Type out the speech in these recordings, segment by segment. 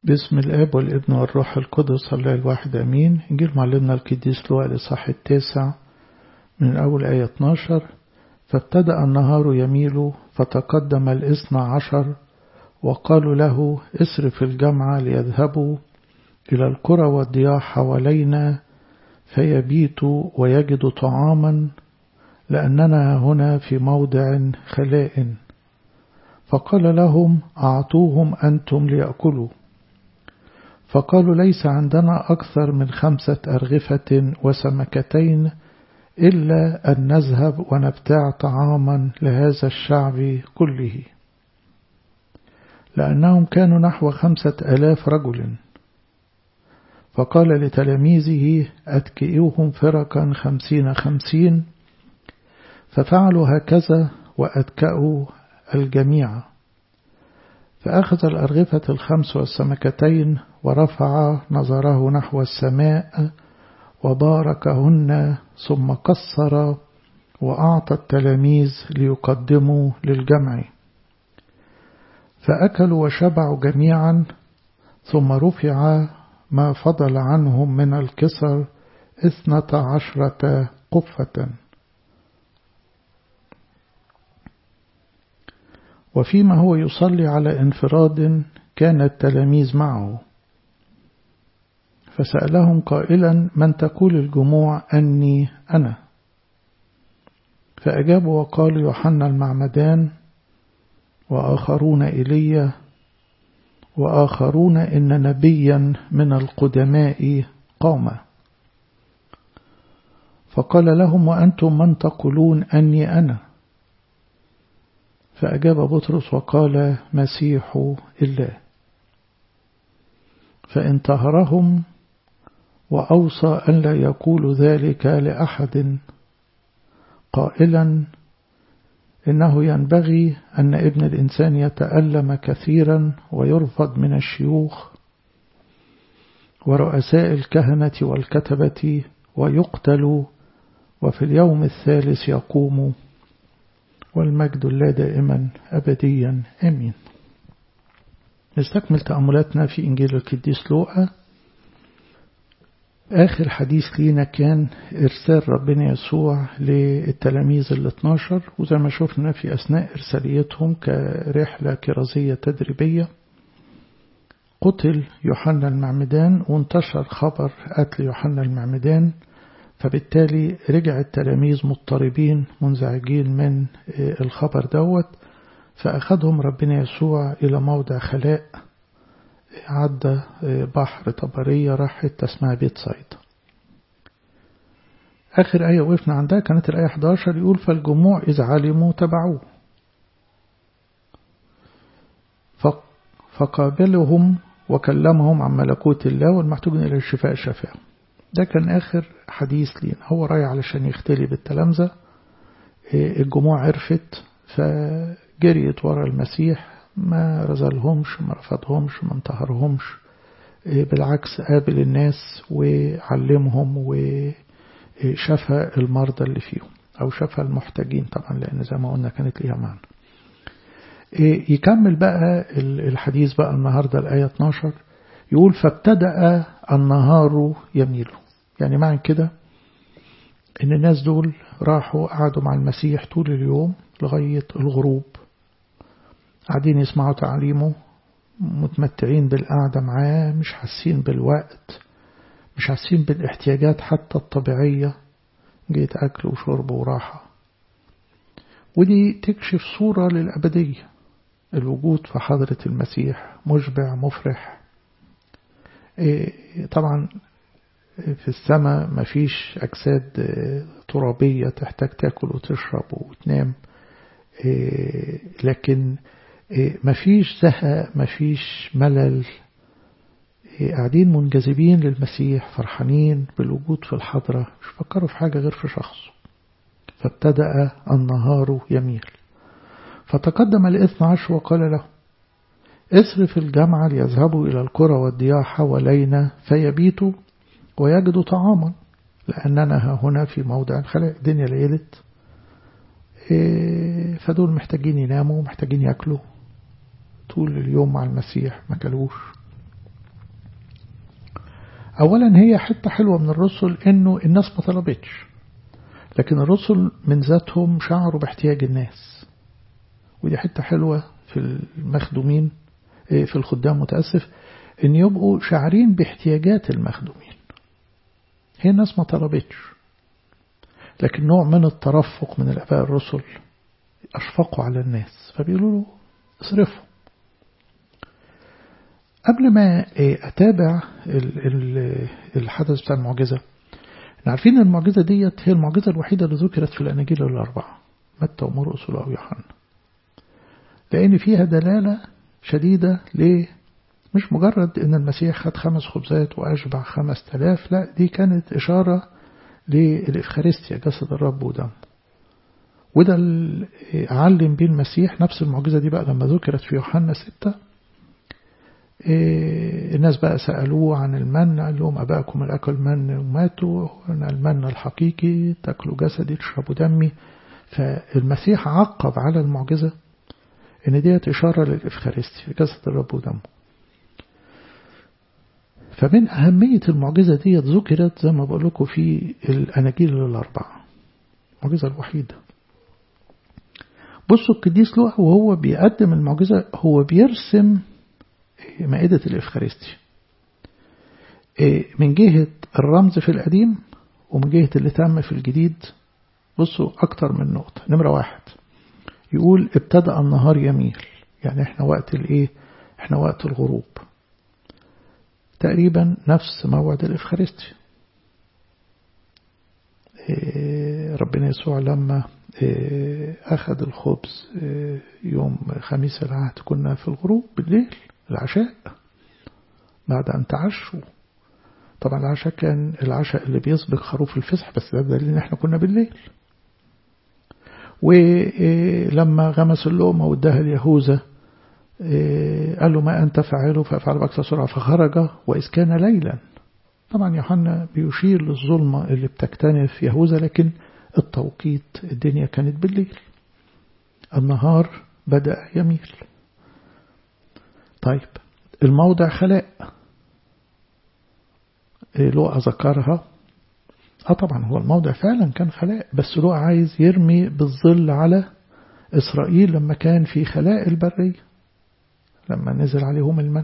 باسم الآب والابن والروح القدس الله الواحد أمين إنجيل معلمنا القديس لوقا الإصحاح التاسع من أول آية 12 فابتدأ النهار يميل فتقدم الاثنى عشر وقالوا له اصرف الجمع ليذهبوا إلى القرى والضياع حوالينا فيبيتوا ويجدوا طعاما لأننا هنا في موضع خلاء فقال لهم أعطوهم أنتم ليأكلوا فقالوا ليس عندنا أكثر من خمسة أرغفة وسمكتين إلا أن نذهب ونبتاع طعاما لهذا الشعب كله لأنهم كانوا نحو خمسة ألاف رجل فقال لتلاميذه أتكئوهم فرقا خمسين خمسين ففعلوا هكذا وأتكأوا الجميع فأخذ الأرغفة الخمس والسمكتين ورفع نظره نحو السماء وباركهن ثم قصر وأعطى التلاميذ ليقدموا للجمع فأكلوا وشبعوا جميعا ثم رفع ما فضل عنهم من الكسر اثنة عشرة قفة وفيما هو يصلي على انفراد كان التلاميذ معه فسألهم قائلا من تقول الجموع أني أنا فأجابوا وقالوا يوحنا المعمدان وآخرون إيليا وآخرون إن نبيا من القدماء قام فقال لهم وأنتم من تقولون أني أنا فأجاب بطرس وقال مسيح الله فانتهرهم وأوصى أن لا يقول ذلك لأحد قائلا إنه ينبغي أن ابن الإنسان يتألم كثيرا ويرفض من الشيوخ ورؤساء الكهنة والكتبة ويقتل وفي اليوم الثالث يقوم والمجد الله دائما أبديا آمين نستكمل تأملاتنا في إنجيل القديس لوقا آخر حديث لينا كان إرسال ربنا يسوع للتلاميذ ال 12 وزي ما شفنا في أثناء إرساليتهم كرحلة كرازية تدريبية قتل يوحنا المعمدان وانتشر خبر قتل يوحنا المعمدان فبالتالي رجع التلاميذ مضطربين منزعجين من الخبر دوت فأخذهم ربنا يسوع إلى موضع خلاء عدى بحر طبرية راح حتة اسمها بيت صيد آخر آية وقفنا عندها كانت الآية 11 يقول فالجموع إذ علموا تبعوه فقابلهم وكلمهم عن ملكوت الله والمحتوجين إلى الشفاء شفاء ده كان آخر حديث لينا هو رايح علشان يختلي بالتلامذة الجموع عرفت فجريت ورا المسيح ما رزلهمش ما رفضهمش ما انتهرهمش بالعكس قابل الناس وعلمهم وشفى المرضى اللي فيهم أو شفى المحتاجين طبعا لأن زي ما قلنا كانت ليها معنى يكمل بقى الحديث بقى النهاردة الآية 12 يقول فابتدأ النهار يميل يعني معنى كده ان الناس دول راحوا قعدوا مع المسيح طول اليوم لغاية الغروب قاعدين يسمعوا تعليمه متمتعين بالقعدة معاه مش حاسين بالوقت مش حاسين بالاحتياجات حتى الطبيعية جيت أكل وشرب وراحة ودي تكشف صورة للأبدية الوجود في حضرة المسيح مشبع مفرح طبعا في السماء مفيش أجساد ترابية تحتاج تاكل وتشرب وتنام لكن مفيش زهق مفيش ملل قاعدين منجذبين للمسيح فرحانين بالوجود في الحضرة مش فكروا في حاجة غير في شخصه فابتدأ النهار يميل فتقدم الاثنى عشر وقال له اصرف الجمع ليذهبوا إلى القرى والضياع حوالينا فيبيتوا ويجدوا طعاما لأننا هنا في موضع خلاء الدنيا ليلت فدول محتاجين يناموا محتاجين يأكلوا طول اليوم مع المسيح ما كلوش أولا هي حتة حلوة من الرسل إنه الناس ما طلبتش لكن الرسل من ذاتهم شعروا باحتياج الناس ودي حتة حلوة في المخدومين في الخدام متأسف إن يبقوا شاعرين باحتياجات المخدومين هي الناس ما طلبتش لكن نوع من الترفق من الآباء الرسل أشفقوا على الناس فبيقولوا له اصرفوا قبل ما أتابع الحدث بتاع المعجزة عارفين المعجزة ديت هي المعجزة الوحيدة اللي ذكرت في الأناجيل الأربعة متى ومرقس ويوحنا لأن فيها دلالة شديدة ليه مش مجرد ان المسيح خد خمس خبزات واشبع خمس تلاف لا دي كانت اشارة للإفخارستيا جسد الرب ودمه وده اللي علم بيه المسيح نفس المعجزة دي بقى لما ذكرت في يوحنا ستة الناس بقى سألوه عن المن قال لهم أباكم الأكل من وماتوا هنا المن الحقيقي تاكلوا جسدي تشربوا دمي فالمسيح عقب على المعجزة إن ديت إشارة للإفخارستيا جسد الرب ودمه فمن أهمية المعجزة دي ذكرت زي ما بقول لكم في الأناجيل الأربعة المعجزة الوحيدة بصوا القديس لوح وهو بيقدم المعجزة هو بيرسم مائدة الإفخارستي من جهة الرمز في القديم ومن جهة اللي تم في الجديد بصوا أكتر من نقطة نمرة واحد يقول ابتدأ النهار يميل يعني احنا وقت الايه احنا وقت الغروب تقريبا نفس موعد الإفخارستي ربنا يسوع لما أخذ الخبز يوم خميس العهد كنا في الغروب بالليل العشاء بعد أن تعشوا طبعا العشاء كان العشاء اللي بيسبق خروف الفسح بس ده دليل ان احنا كنا بالليل ولما غمس اللقمة واداها اليهوذا قال له ما أنت فاعله فأفعل بأكثر سرعة فخرج وإذ كان ليلا طبعا يوحنا بيشير للظلمة اللي بتكتنف يهوذا لكن التوقيت الدنيا كانت بالليل النهار بدأ يميل طيب الموضع خلاء لوقا ذكرها اه طبعا هو الموضع فعلا كان خلاء بس لوقا عايز يرمي بالظل على إسرائيل لما كان في خلاء البرية لما نزل عليهم المن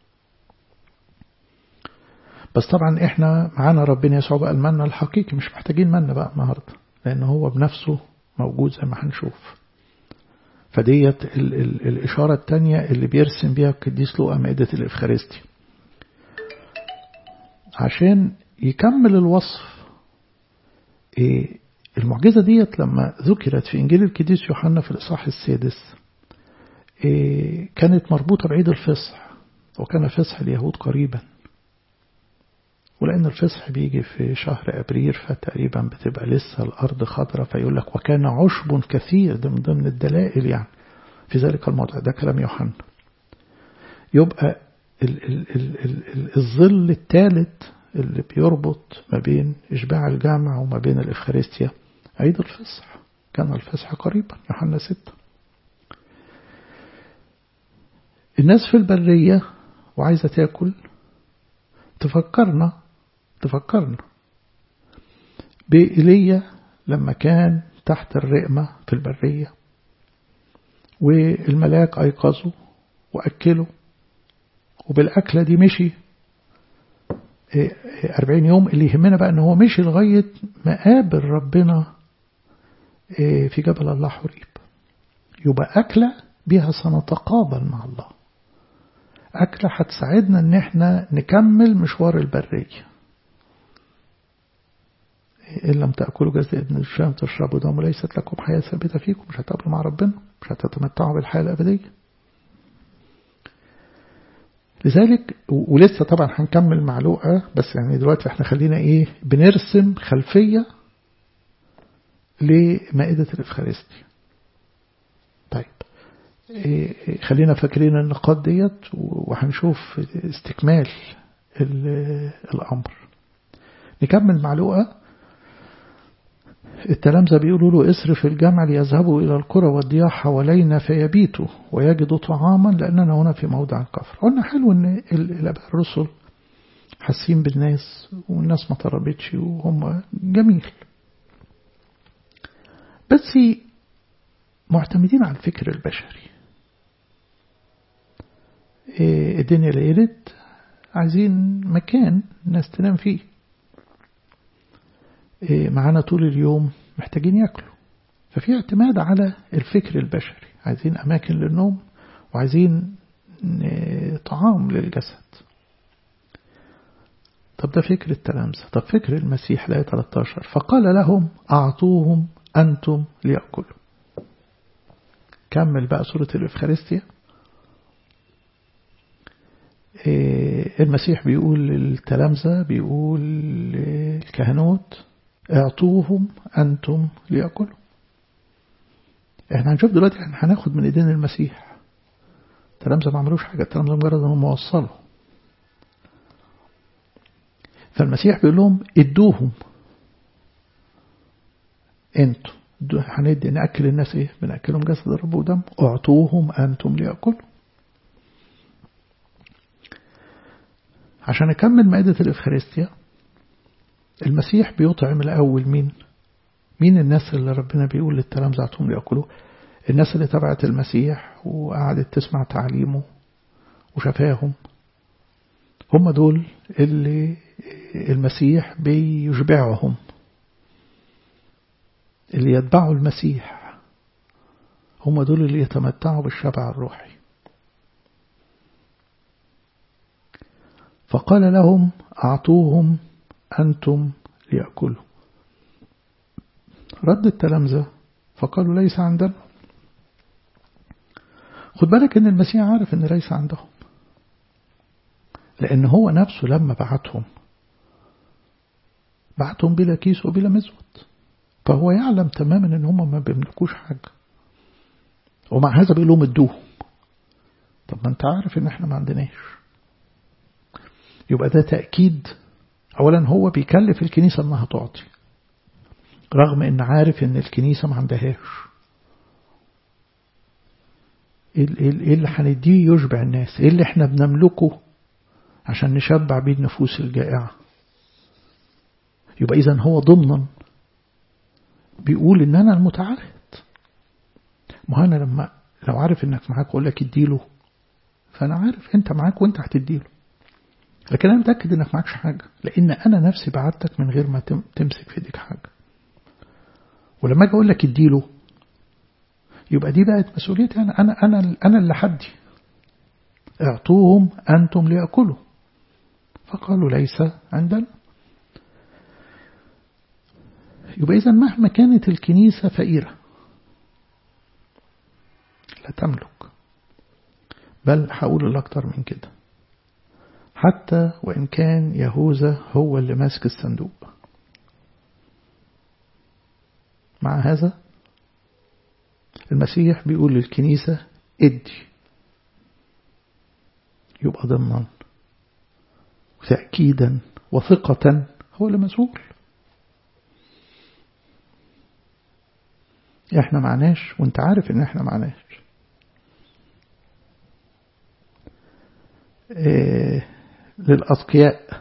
بس طبعا احنا معانا ربنا يسوع بقى المن الحقيقي مش محتاجين من بقى النهارده لأن هو بنفسه موجود زي ما هنشوف فديت ال ال الإشارة التانية اللي بيرسم بيها القديس لوقا مائدة الإفخارستي عشان يكمل الوصف إيه المعجزة ديت لما ذكرت في إنجيل القديس يوحنا في الإصحاح السادس إيه كانت مربوطة بعيد الفصح وكان فصح اليهود قريبا ولأن الفصح بيجي في شهر أبريل فتقريبا بتبقى لسه الأرض خضراء فيقول لك وكان عشب كثير ده من ضمن الدلائل يعني في ذلك الموضع ده كلام يوحنا يبقى ال ال ال ال ال الظل الثالث اللي بيربط ما بين إشباع الجامع وما بين الإفخارستيا عيد الفصح كان الفصح قريبا يوحنا ستة الناس في البرية وعايزة تاكل تفكرنا تفكرنا بإيليا لما كان تحت الرقمة في البرية والملاك أيقظه وأكله وبالأكلة دي مشي أربعين يوم اللي يهمنا بقى أنه هو مشي لغاية ما قابل ربنا في جبل الله حريب يبقى أكلة بها سنتقابل مع الله أكلة هتساعدنا أن احنا نكمل مشوار البرية إن لم تأكلوا جزء ابن الشام تشربوا دم وليست لكم حياة ثابتة فيكم مش هتقابلوا مع ربنا مش هتتمتعوا بالحياة الأبدية لذلك ولسه طبعا هنكمل مع لوقا بس يعني دلوقتي احنا خلينا ايه بنرسم خلفية لمائدة الإفخارستي طيب إيه خلينا فاكرين النقاط ديت وهنشوف استكمال الأمر نكمل مع لوقا التلامذة بيقولوا له اصرف الجمع ليذهبوا إلى القرى والضياع حوالينا فيبيتوا ويجدوا طعاما لأننا هنا في موضع الكفر قلنا حلو أن الأباء الرسل حاسين بالناس والناس ما طلبتش وهم جميل بس معتمدين على الفكر البشري الدنيا ليلت عايزين مكان الناس تنام فيه معانا طول اليوم محتاجين ياكلوا ففي اعتماد على الفكر البشري عايزين أماكن للنوم وعايزين طعام للجسد طب ده فكر التلامذة طب فكر المسيح لا 13 فقال لهم أعطوهم أنتم ليأكلوا كمل بقى سورة الإفخارستيا المسيح بيقول للتلامذة بيقول للكهنوت اعطوهم أنتم ليأكلوا احنا هنشوف دلوقتي احنا هناخد من ايدين المسيح التلامذة ما عملوش حاجة التلامذة مجرد انهم وصلوا فالمسيح بيقول لهم ادوهم انتوا هندي ناكل الناس ايه بناكلهم جسد الرب ودم اعطوهم انتم ليأكلوا عشان اكمل مائدة الافخارستيا المسيح بيطعم الاول مين مين الناس اللي ربنا بيقول للتلامذة اعطوهم ليأكلوا الناس اللي تبعت المسيح وقعدت تسمع تعليمه وشفاهم هم دول اللي المسيح بيشبعهم اللي يتبعوا المسيح هم دول اللي يتمتعوا بالشبع الروحي فقال لهم أعطوهم أنتم ليأكلوا رد التلامذة فقالوا ليس عندنا خد بالك ان المسيح عارف ان ليس عندهم لان هو نفسه لما بعتهم بعتهم بلا كيس وبلا مزود فهو يعلم تماما ان هم ما بيملكوش حاجة ومع هذا بيقول لهم ادوهم طب ما انت عارف ان احنا ما عندناش يبقى ده تأكيد اولا هو بيكلف الكنيسة انها تعطي رغم ان عارف ان الكنيسة ما عندهاش ايه اللي هنديه يشبع الناس ايه اللي احنا بنملكه عشان نشبع بيه النفوس الجائعة يبقى اذا هو ضمنا بيقول ان انا المتعهد ما انا لما لو عارف انك معاك اقول لك اديله فانا عارف انت معاك وانت هتديله لكن انا متاكد انك معكش حاجه لان انا نفسي بعتك من غير ما تمسك في ايديك حاجه ولما اجي اقول لك اديله يبقى دي بقت مسؤوليتي انا انا انا انا اللي حدي اعطوهم انتم ليأكلوا فقالوا ليس عندنا يبقى إذا مهما كانت الكنيسة فقيرة لا تملك بل هقول أكتر من كده حتى وإن كان يهوذا هو اللي ماسك الصندوق مع هذا المسيح بيقول للكنيسة ادي يبقى ضمنا وتأكيدا وثقة هو اللي مسؤول احنا معناش وانت عارف ان احنا معناش إيه للأتقياء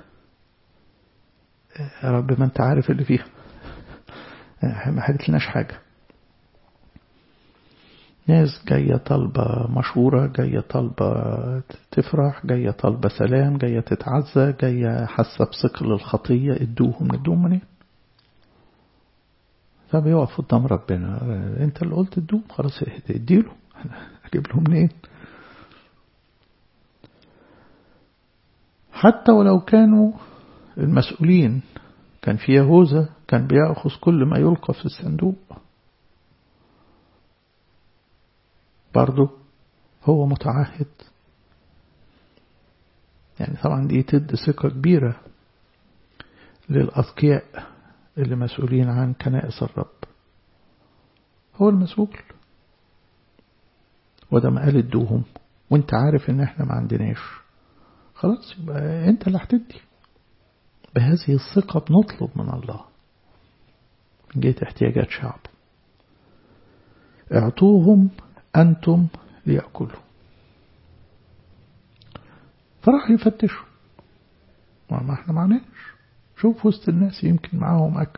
يا رب ما انت عارف اللي فيها ما حدثلناش حاجة ناس جاية طالبة مشهورة جاية طالبة تفرح جاية طالبة سلام جاية تتعزى جاية حاسة بثقل الخطية ادوهم ندوهم منين فبيقف قدام ربنا انت اللي قلت ادوهم خلاص اديله اجيب لهم منين حتى ولو كانوا المسؤولين كان في يهوذا كان بيأخذ كل ما يلقى في الصندوق برضه هو متعهد يعني طبعا دي تدي ثقة كبيرة للأذكياء اللي مسؤولين عن كنائس الرب هو المسؤول وده ما قال ادوهم وانت عارف ان احنا ما عندناش خلاص يبقى انت اللي هتدي بهذه الثقة بنطلب من الله من جهة احتياجات شعب اعطوهم أنتم ليأكلوا فراح يفتشوا ما احنا معناش شوف وسط الناس يمكن معاهم أكل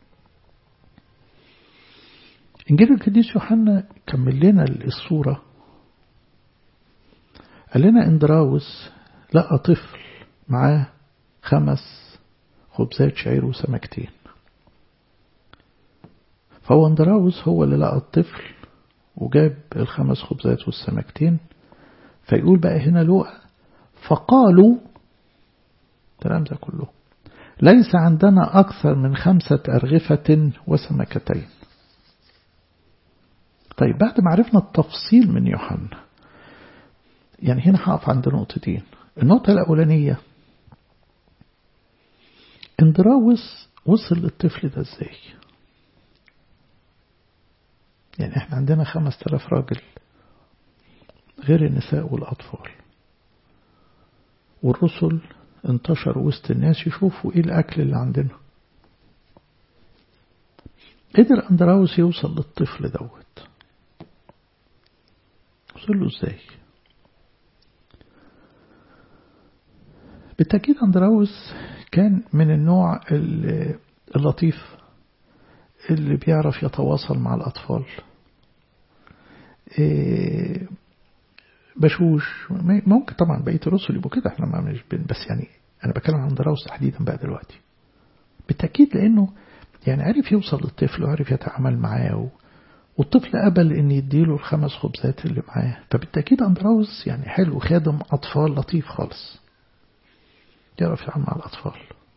إنجيل القديس يوحنا كمل لنا الصورة قال لنا اندراوس لقى طفل معاه خمس خبزات شعير وسمكتين فهو اندراوس هو اللي لقى الطفل وجاب الخمس خبزات والسمكتين فيقول بقى هنا لوقا فقالوا الكلام ده كله ليس عندنا أكثر من خمسة أرغفة وسمكتين طيب بعد ما عرفنا التفصيل من يوحنا يعني هنا هقف عند نقطتين النقطة الأولانية اندراوس وصل للطفل ده ازاي يعني احنا عندنا خمس تلاف راجل غير النساء والأطفال والرسل انتشروا وسط الناس يشوفوا ايه الأكل اللي عندنا قدر أندراوس يوصل للطفل دوت وصل له ازاي بالتأكيد أندراوس كان من النوع اللطيف اللي بيعرف يتواصل مع الأطفال بشوش ممكن طبعا بقية الرسل يبقوا كده احنا ما مش بس يعني أنا بتكلم عن أندراوس تحديدا بقى دلوقتي بالتأكيد لأنه يعني عرف يوصل للطفل وعرف يتعامل معاه والطفل قبل ان يديله الخمس خبزات اللي معاه فبالتأكيد أندراوس يعني حلو خادم أطفال لطيف خالص يعرف يتعامل مع الأطفال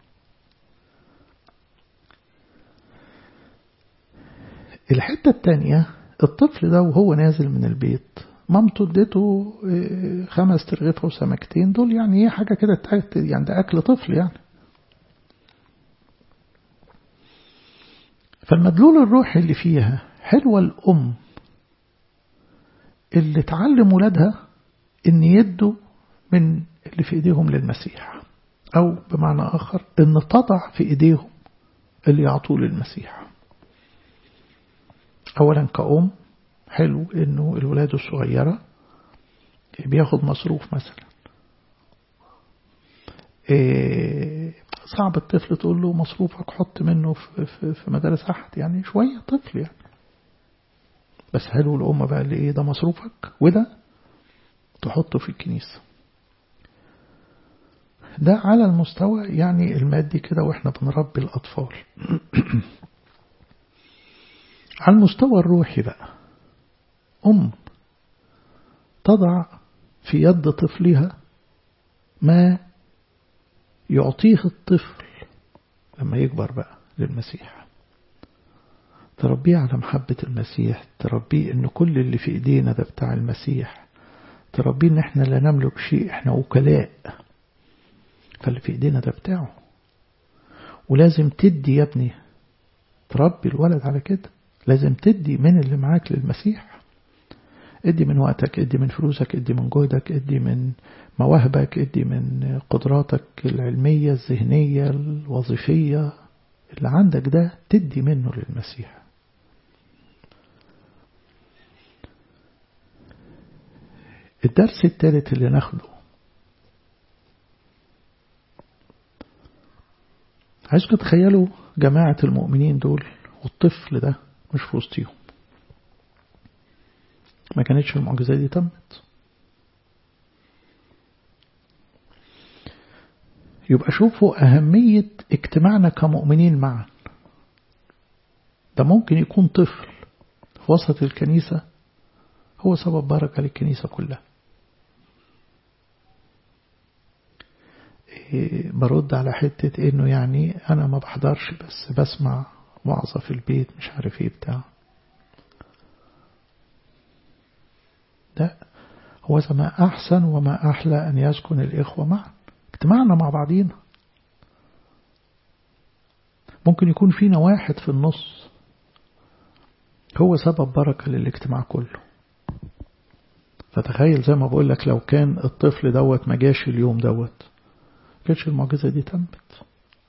الحتة التانية الطفل ده وهو نازل من البيت مامته اديته خمس ترغيفة وسمكتين دول يعني ايه حاجة كده يعني ده أكل طفل يعني فالمدلول الروحي اللي فيها حلوة الأم اللي تعلم ولادها إن يدوا من اللي في إيديهم للمسيح أو بمعنى آخر إن تضع في إيديهم اللي يعطوه للمسيح أولا كأم حلو إنه الولاد الصغيرة بياخد مصروف مثلا إيه صعب الطفل تقول له مصروفك حط منه في, في, في مدارس أحد يعني شوية طفل يعني بس حلو الأم بقى اللي إيه ده مصروفك وده تحطه في الكنيسة ده على المستوى يعني المادي كده وإحنا بنربي الأطفال على المستوى الروحي بقى أم تضع في يد طفلها ما يعطيه الطفل لما يكبر بقى للمسيح تربيه على محبة المسيح تربيه ان كل اللي في ايدينا ده بتاع المسيح تربيه ان احنا لا نملك شيء احنا وكلاء فاللي في ايدينا ده بتاعه ولازم تدي يا ابني تربي الولد على كده لازم تدي من اللي معاك للمسيح ادي من وقتك ادي من فلوسك ادي من جهدك ادي من مواهبك ادي من قدراتك العلمية الذهنية الوظيفية اللي عندك ده تدي منه للمسيح الدرس الثالث اللي ناخده عايزكم تخيلوا جماعة المؤمنين دول والطفل ده مش في وسطيهم ما كانتش المعجزة دي تمت يبقى شوفوا أهمية اجتماعنا كمؤمنين معا ده ممكن يكون طفل في وسط الكنيسة هو سبب بركة للكنيسة كلها إيه برد على حتة انه يعني انا ما بحضرش بس بسمع وعظة في البيت مش عارف ايه بتاع لا هو ما أحسن وما أحلى أن يسكن الإخوة معا اجتماعنا مع بعضينا ممكن يكون فينا واحد في النص هو سبب بركة للاجتماع كله فتخيل زي ما بقول لك لو كان الطفل دوت ما جاش اليوم دوت كانش المعجزة دي تمت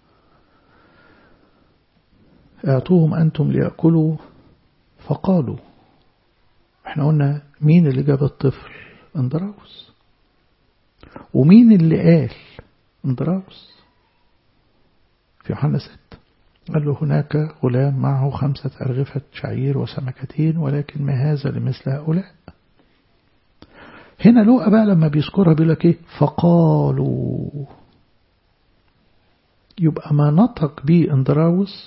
اعطوهم أنتم ليأكلوا فقالوا احنا قلنا مين اللي جاب الطفل اندراوس ومين اللي قال اندراوس في يوحنا 6 قال له هناك غلام معه خمسة أرغفة شعير وسمكتين ولكن ما هذا لمثل هؤلاء هنا لوقا بقى لما بيذكرها بيقول لك ايه فقالوا يبقى ما نطق به اندراوس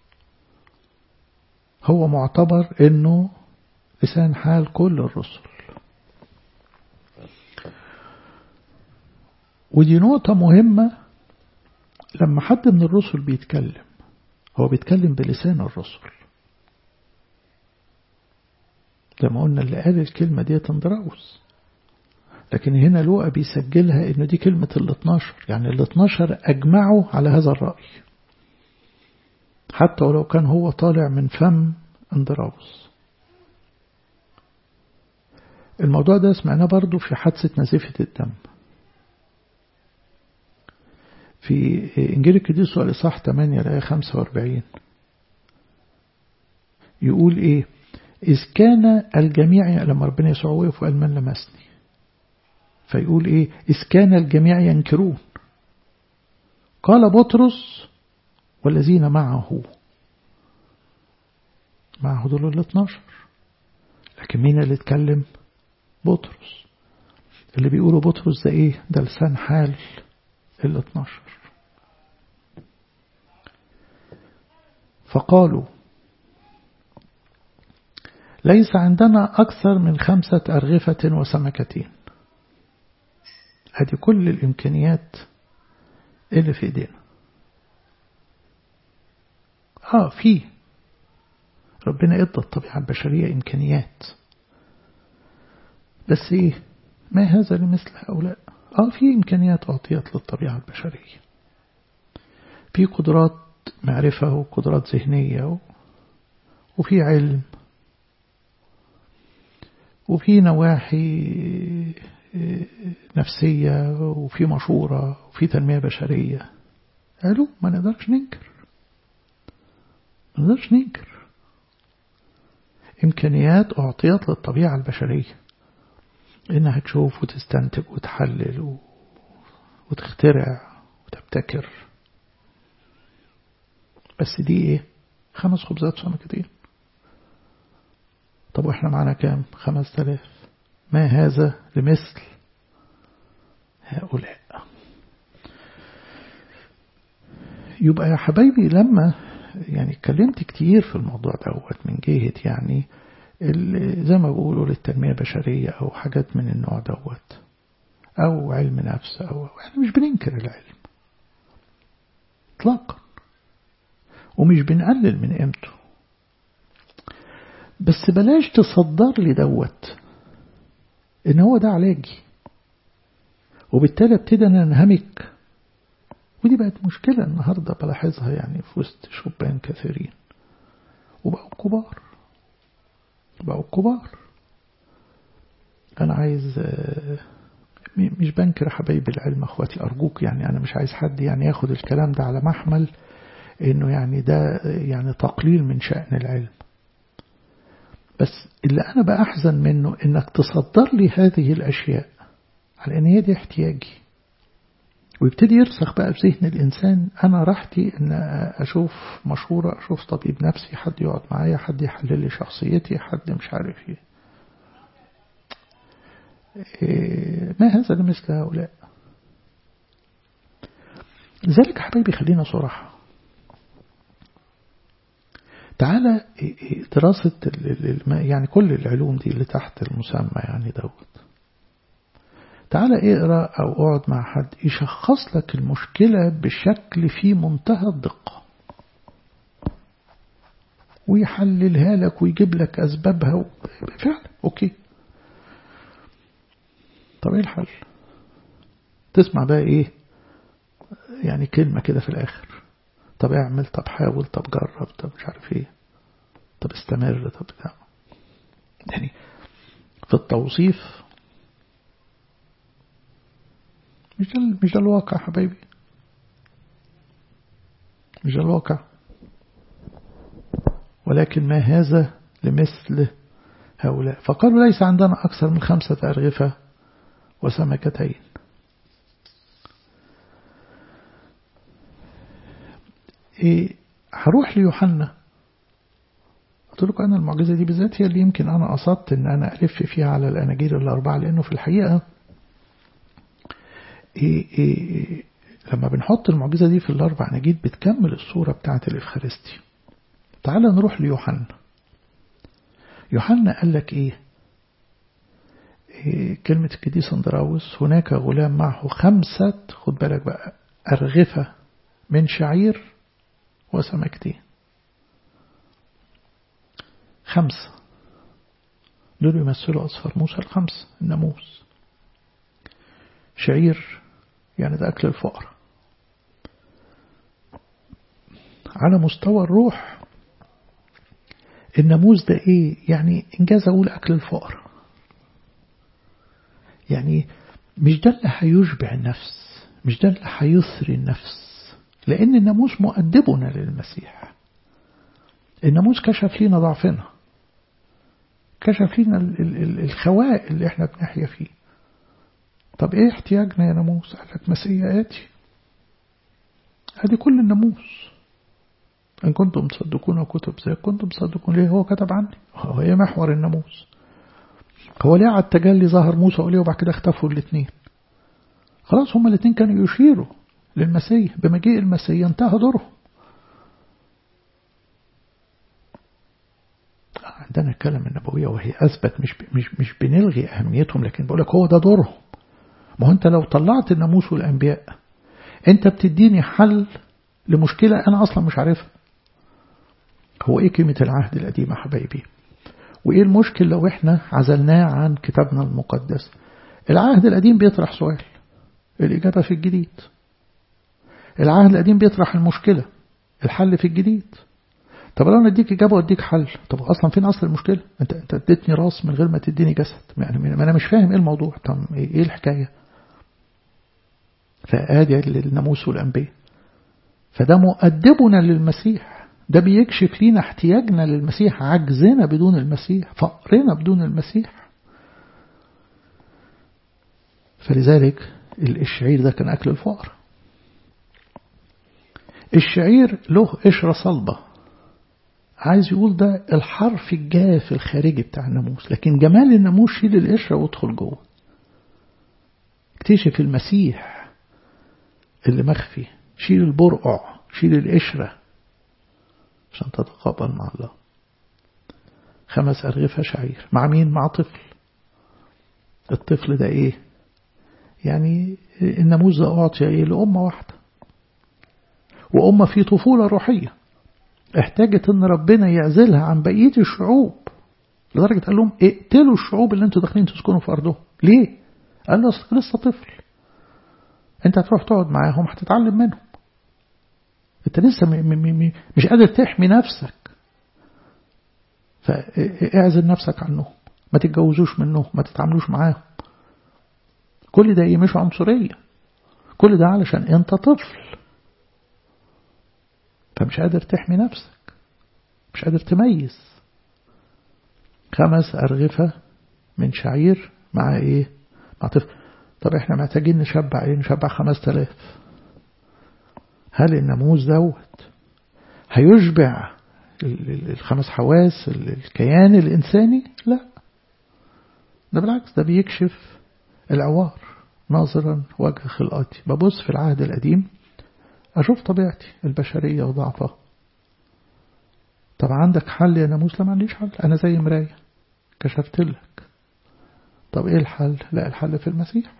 هو معتبر انه لسان حال كل الرسل ودي نقطة مهمة لما حد من الرسل بيتكلم هو بيتكلم بلسان الرسل زي ما قلنا اللي قال الكلمة دي اندراوس لكن هنا لوقا بيسجلها انه دي كلمة ال 12 يعني ال 12 اجمعوا على هذا الرأي حتى ولو كان هو طالع من فم اندراوس الموضوع ده سمعناه برضو في حادثة نزيفة الدم في إنجيل القديس الإصحاح 8 الآية 45 يقول إيه إذ كان الجميع لما ربنا يسوع وقف وقال من لمسني فيقول إيه إذ كان الجميع ينكرون قال بطرس والذين معه معه دول ال 12 لكن مين اللي اتكلم بطرس اللي بيقولوا بطرس ده ايه ده لسان حال ال 12 فقالوا ليس عندنا أكثر من خمسة أرغفة وسمكتين هذه كل الإمكانيات اللي في إيدينا آه في ربنا ادى الطبيعة البشرية إمكانيات بس إيه ما هذا لمثل هؤلاء آه في إمكانيات أعطيت للطبيعة البشرية في قدرات معرفة وقدرات ذهنية وفي علم وفي نواحي نفسية وفي مشورة وفي تنمية بشرية قالوا ما نقدرش ننكر ما نقدرش ننكر إمكانيات أعطيت للطبيعة البشرية إنها تشوف وتستنتج وتحلل وتخترع وتبتكر بس دي إيه خمس خبزات سمكتين طب وإحنا معنا كام خمس تلاف ما هذا لمثل هؤلاء يبقى يا حبايبي لما يعني اتكلمت كتير في الموضوع دوت من جهة يعني زي ما بيقولوا للتنمية البشرية أو حاجات من النوع دوت أو علم نفس أو احنا مش بننكر العلم اطلاقا ومش بنقلل من قيمته بس بلاش تصدر لي دوت ان هو ده علاجي وبالتالي ابتدى انا انهمك ودي بقت مشكلة النهاردة بلاحظها يعني في وسط شبان كثيرين وبقوا كبار بقوا كبار أنا عايز مش بنكر حبايب العلم أخواتي أرجوك يعني أنا مش عايز حد يعني ياخد الكلام ده على محمل إنه يعني ده يعني تقليل من شأن العلم بس اللي أنا بأحزن منه إنك تصدر لي هذه الأشياء على إن هي دي احتياجي ويبتدي يرسخ بقى في ذهن الإنسان أنا راحتي إن أشوف مشورة أشوف طبيب نفسي حد يقعد معايا حد يحلل لي شخصيتي حد مش عارف إيه ما هذا لمثل هؤلاء لذلك حبايبي خلينا صراحة تعالى دراسة يعني كل العلوم دي اللي تحت المسمى يعني دوت تعالى اقرأ أو اقعد مع حد يشخص لك المشكلة بشكل في منتهى الدقة ويحللها لك ويجيب لك أسبابها و... فعلا أوكي طب ايه الحل تسمع بقى ايه يعني كلمة كده في الآخر طب اعمل طب حاول طب جرب طب مش عارف ايه طب استمر طب بتاع يعني في التوصيف مش ده مش ده الواقع حبايبي مش ده الواقع ولكن ما هذا لمثل هؤلاء فقالوا ليس عندنا أكثر من خمسة أرغفة وسمكتين إيه هروح ليوحنا قلت لكم أنا المعجزة دي بالذات هي اللي يمكن أنا قصدت إن أنا ألف فيها على الأناجيل الأربعة لأنه في الحقيقة إيه إيه لما بنحط المعجزة دي في الأربع أناجيل بتكمل الصورة بتاعة الإفخارستي تعال نروح ليوحنا يوحنا قال لك إيه كلمة القديس اندراوس هناك غلام معه خمسة خد بالك بقى أرغفة من شعير وسمكتين خمسة دول يمثلوا أصفر موسى الخمسة الناموس شعير يعني ده أكل الفقر على مستوى الروح الناموس ده إيه يعني إنجاز أقول أكل الفقر يعني مش ده اللي هيشبع النفس مش ده اللي هيثري النفس لأن الناموس مؤدبنا للمسيح الناموس كشف لنا ضعفنا كشف لنا الخواء اللي احنا بنحيا فيه طب ايه احتياجنا يا ناموس قال لك مسيئاتي هذه كل الناموس إن كنتم تصدقون كتب زي كنتم تصدقون ليه هو كتب عني هو هي محور الناموس هو ليه على التجلي ظهر موسى وليه وبعد كده اختفوا الاثنين خلاص هما الاثنين كانوا يشيروا للمسيح بمجيء المسيح انتهى دورهم عندنا الكلام النبوية وهي أثبت مش مش مش بنلغي أهميتهم لكن بقول لك هو ده دورهم ما هو أنت لو طلعت الناموس والأنبياء أنت بتديني حل لمشكلة أنا أصلا مش عارفها هو إيه قيمة العهد القديم يا حبايبي وإيه المشكل لو إحنا عزلناه عن كتابنا المقدس العهد القديم بيطرح سؤال الإجابة في الجديد العهد القديم بيطرح المشكلة الحل في الجديد طب لو انا اديك اجابه واديك حل طب اصلا فين اصل المشكله انت انت اديتني راس من غير ما تديني جسد يعني ما انا مش فاهم ايه الموضوع طب ايه الحكايه فادي الناموس والانبياء فده مؤدبنا للمسيح ده بيكشف لينا احتياجنا للمسيح عجزنا بدون المسيح فقرنا بدون المسيح فلذلك الشعير ده كان أكل الفقر الشعير له قشرة صلبة عايز يقول ده الحرف الجاف الخارجي بتاع الناموس لكن جمال الناموس شيل القشرة وادخل جوه اكتشف المسيح اللي مخفي شيل البرقع شيل القشرة عشان تتقابل مع الله خمس أرغفة شعير مع مين مع طفل الطفل ده ايه يعني الناموس ده أعطي ايه لأمة واحدة وأمة في طفولة روحية احتاجت ان ربنا يعزلها عن بقية الشعوب لدرجة قال لهم اقتلوا الشعوب اللي انتوا داخلين تسكنوا في أرضهم ليه؟ قال له لسه طفل انت هتروح تقعد معاهم هتتعلم منهم انت لسه م م م مش قادر تحمي نفسك فاعزل نفسك عنهم ما تتجوزوش منهم ما تتعاملوش معاهم كل ده ايه مش عنصرية كل ده علشان انت طفل فمش قادر تحمي نفسك مش قادر تميز خمس أرغفة من شعير مع ايه مع طفل طب احنا محتاجين نشبع ايه نشبع خمس تلاف هل الناموس دوت هيشبع الخمس حواس الكيان الإنساني لا ده بالعكس ده بيكشف العوار ناظرا وجه خلقاتي ببص في العهد القديم أشوف طبيعتي البشرية وضعفها طب عندك حل يا ناموس لا ما عنديش حل أنا زي مراية كشفت لك طب إيه الحل لا الحل في المسيح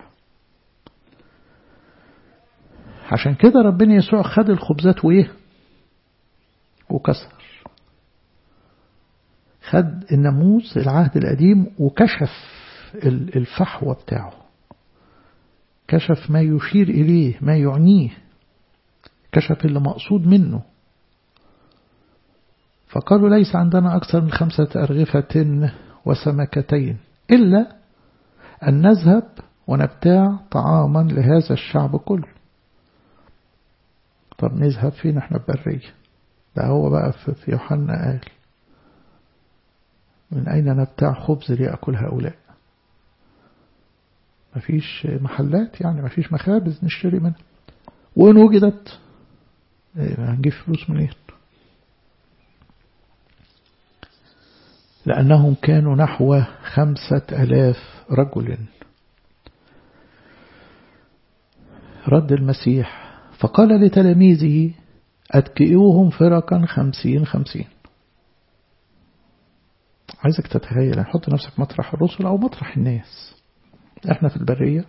عشان كده ربنا يسوع خد الخبزات وإيه وكسر خد الناموس العهد القديم وكشف الفحوى بتاعه كشف ما يشير إليه ما يعنيه كشف اللي مقصود منه فقالوا ليس عندنا أكثر من خمسة أرغفة وسمكتين إلا أن نذهب ونبتاع طعاما لهذا الشعب كله طب نذهب فين احنا برية ده هو بقى في يوحنا قال من أين نبتاع خبز ليأكل هؤلاء مفيش محلات يعني مفيش مخابز نشتري منها وإن وجدت هنجيب فلوس منين لأنهم كانوا نحو خمسة ألاف رجل رد المسيح فقال لتلاميذه أتكئوهم فرقا خمسين خمسين عايزك تتخيل حط نفسك مطرح الرسل أو مطرح الناس احنا في البرية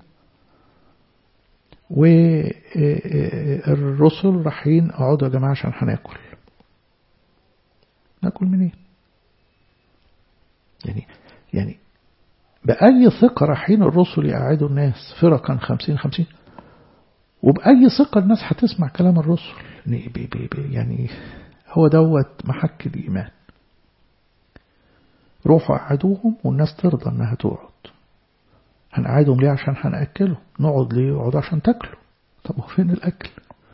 والرسل رايحين اقعدوا يا جماعة عشان هناكل ناكل منين يعني يعني بأي ثقة رايحين الرسل يقعدوا الناس فرقا خمسين خمسين وبأي ثقة الناس هتسمع كلام الرسل يعني هو دوت محك الإيمان روحوا قعدوهم والناس ترضى انها تقعد هنقعدهم ليه عشان هنأكلهم نقعد ليه يقعدوا عشان تاكلوا طب هو فين الأكل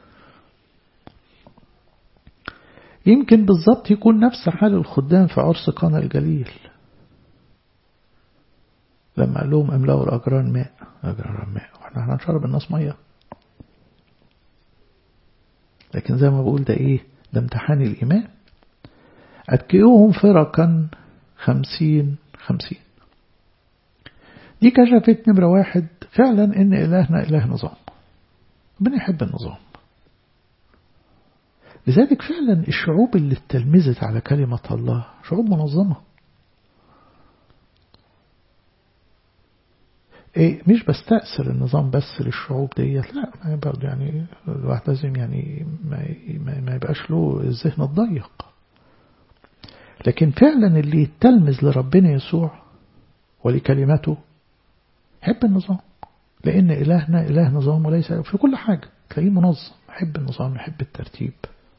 يمكن بالظبط يكون نفس حال الخدام في عرس قانا الجليل لما قال لهم املأوا الأجران ماء أجران ماء واحنا هنشرب الناس مية لكن زي ما بقول ده ايه ده امتحان الإيمان أتكئوهم فرقا خمسين خمسين دي كشفت نمرة واحد فعلا إن إلهنا إله نظام ربنا يحب النظام لذلك فعلا الشعوب اللي اتلمذت على كلمة الله شعوب منظمة إيه مش بستأثر النظام بس للشعوب ديت لا ما برضه يعني الواحد لازم يعني ما, ما يبقاش له الذهن الضيق لكن فعلا اللي يتلمذ لربنا يسوع ولكلمته يحب النظام لأن إلهنا إله نظام وليس في كل حاجة تلاقيه منظم يحب النظام يحب الترتيب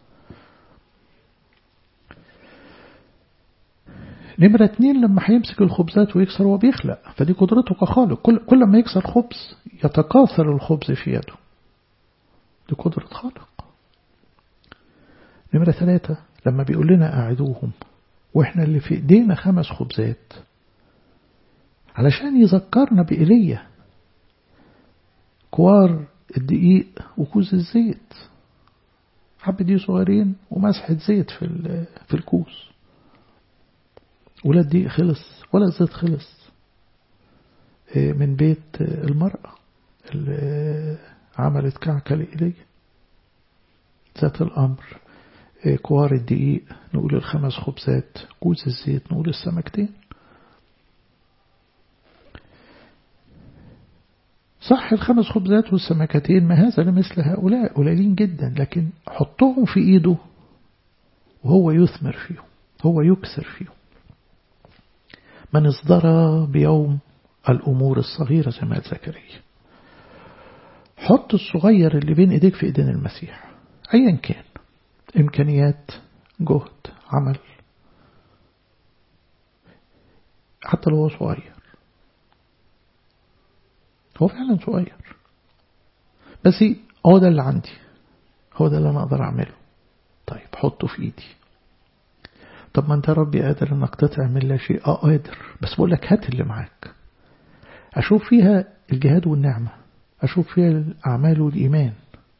نمرة اتنين لما هيمسك الخبزات ويكسر هو بيخلق فدي قدرته كخالق كل, كل ما يكسر خبز يتكاثر الخبز في يده دي قدرة خالق نمرة ثلاثة لما بيقول لنا أعدوهم وإحنا اللي في إيدينا خمس خبزات علشان يذكرنا بإيليا كوار الدقيق وكوز الزيت حبة دي صغيرين ومسحة زيت في في الكوز ولا الدقيق خلص ولا الزيت خلص من بيت المرأة اللي عملت كعكة لإيليا ذات الأمر كوار الدقيق نقول الخمس خبزات كوز الزيت نقول السمكتين صح الخمس خبزات والسمكتين ما هذا لمثل هؤلاء قليلين جدا لكن حطهم في ايده وهو يثمر فيهم هو يكسر فيهم من اصدر بيوم الأمور الصغيرة زي ما قال زكريا حط الصغير اللي بين ايديك في ايدين المسيح ايا كان امكانيات جهد عمل حتى لو هو صغير هو فعلا صغير بس هو ده اللي عندي هو ده اللي انا اقدر اعمله طيب حطه في ايدي طب ما انت ربي قادر انك تطعم من لا شيء اه قادر بس بقول لك هات اللي معاك اشوف فيها الجهاد والنعمة اشوف فيها الاعمال والايمان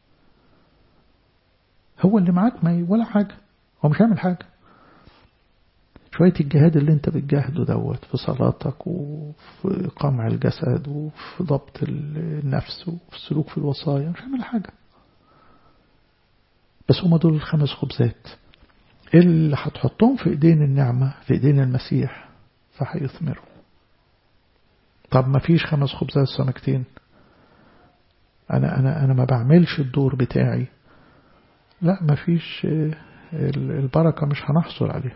هو اللي معاك ما ولا حاجة هو مش هيعمل حاجة شوية الجهاد اللي انت بتجاهده دوت في صلاتك وفي قمع الجسد وفي ضبط النفس وفي السلوك في الوصايا مش هيعمل حاجة بس هما دول الخمس خبزات اللي هتحطهم في ايدين النعمة في ايدين المسيح فهيثمروا طب ما فيش خمس خبزات سمكتين انا انا انا ما بعملش الدور بتاعي لا ما فيش البركة مش هنحصل عليها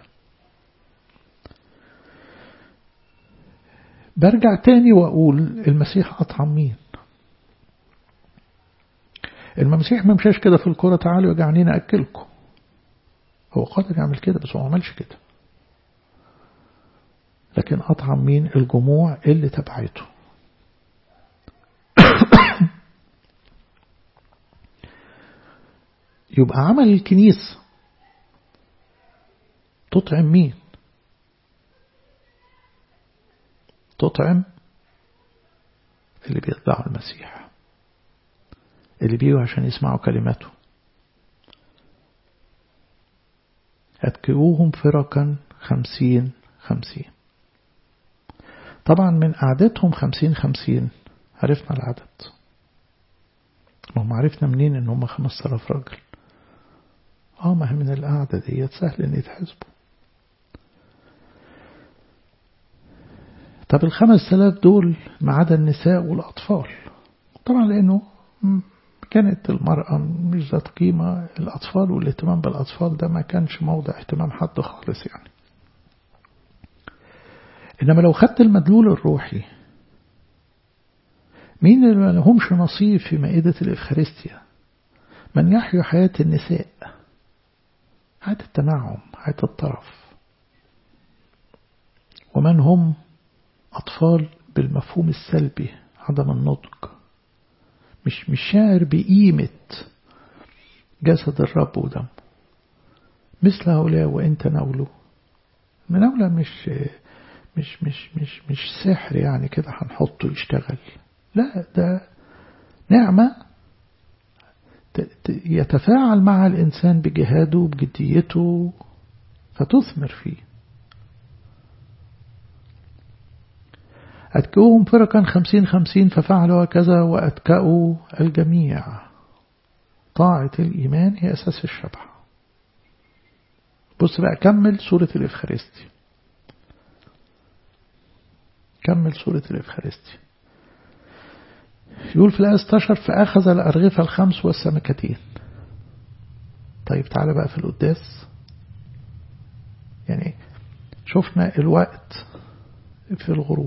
برجع تاني وأقول المسيح أطعم مين المسيح ما مشاش كده في الكرة تعالوا يا جعانين أكلكم هو قادر يعمل كده بس هو ما عملش كده لكن أطعم مين الجموع اللي تبعته يبقى عمل الكنيسة تطعم مين تطعم اللي بيتبعوا المسيح اللي بيجوا عشان يسمعوا كلماته أتكئوهم فرقا خمسين خمسين طبعا من قعدتهم خمسين خمسين عرفنا العدد ما عرفنا منين ان هم خمس آلاف راجل اه ما هي من القعدة ديت سهل ان يتحسبوا طب الخمس آلاف دول ما عدا النساء والأطفال طبعا لأنه كانت المرأة مش ذات قيمة الأطفال والاهتمام بالأطفال ده ما كانش موضع اهتمام حد خالص يعني إنما لو خدت المدلول الروحي مين اللي ما لهمش نصيب في مائدة الإفخارستيا من يحيوا حياة النساء حياة التنعم حياة الطرف ومن هم أطفال بالمفهوم السلبي عدم النضج مش مش شاعر بقيمة جسد الرب ودمه مثل هؤلاء وإن تناولوا مناولة مش مش مش مش مش سحر يعني كده هنحطه يشتغل لا ده نعمة يتفاعل مع الإنسان بجهاده بجديته فتثمر فيه أتكؤوهم فرقا خمسين خمسين ففعلوا كذا وأتكأوا الجميع طاعة الإيمان هي أساس الشبع بص بقى كمل سورة الإفخارستي كمل سورة الإفخارستي يقول في الآية 16 فأخذ الأرغفة الخمس والسمكتين طيب تعالى بقى في القداس يعني شفنا الوقت في الغروب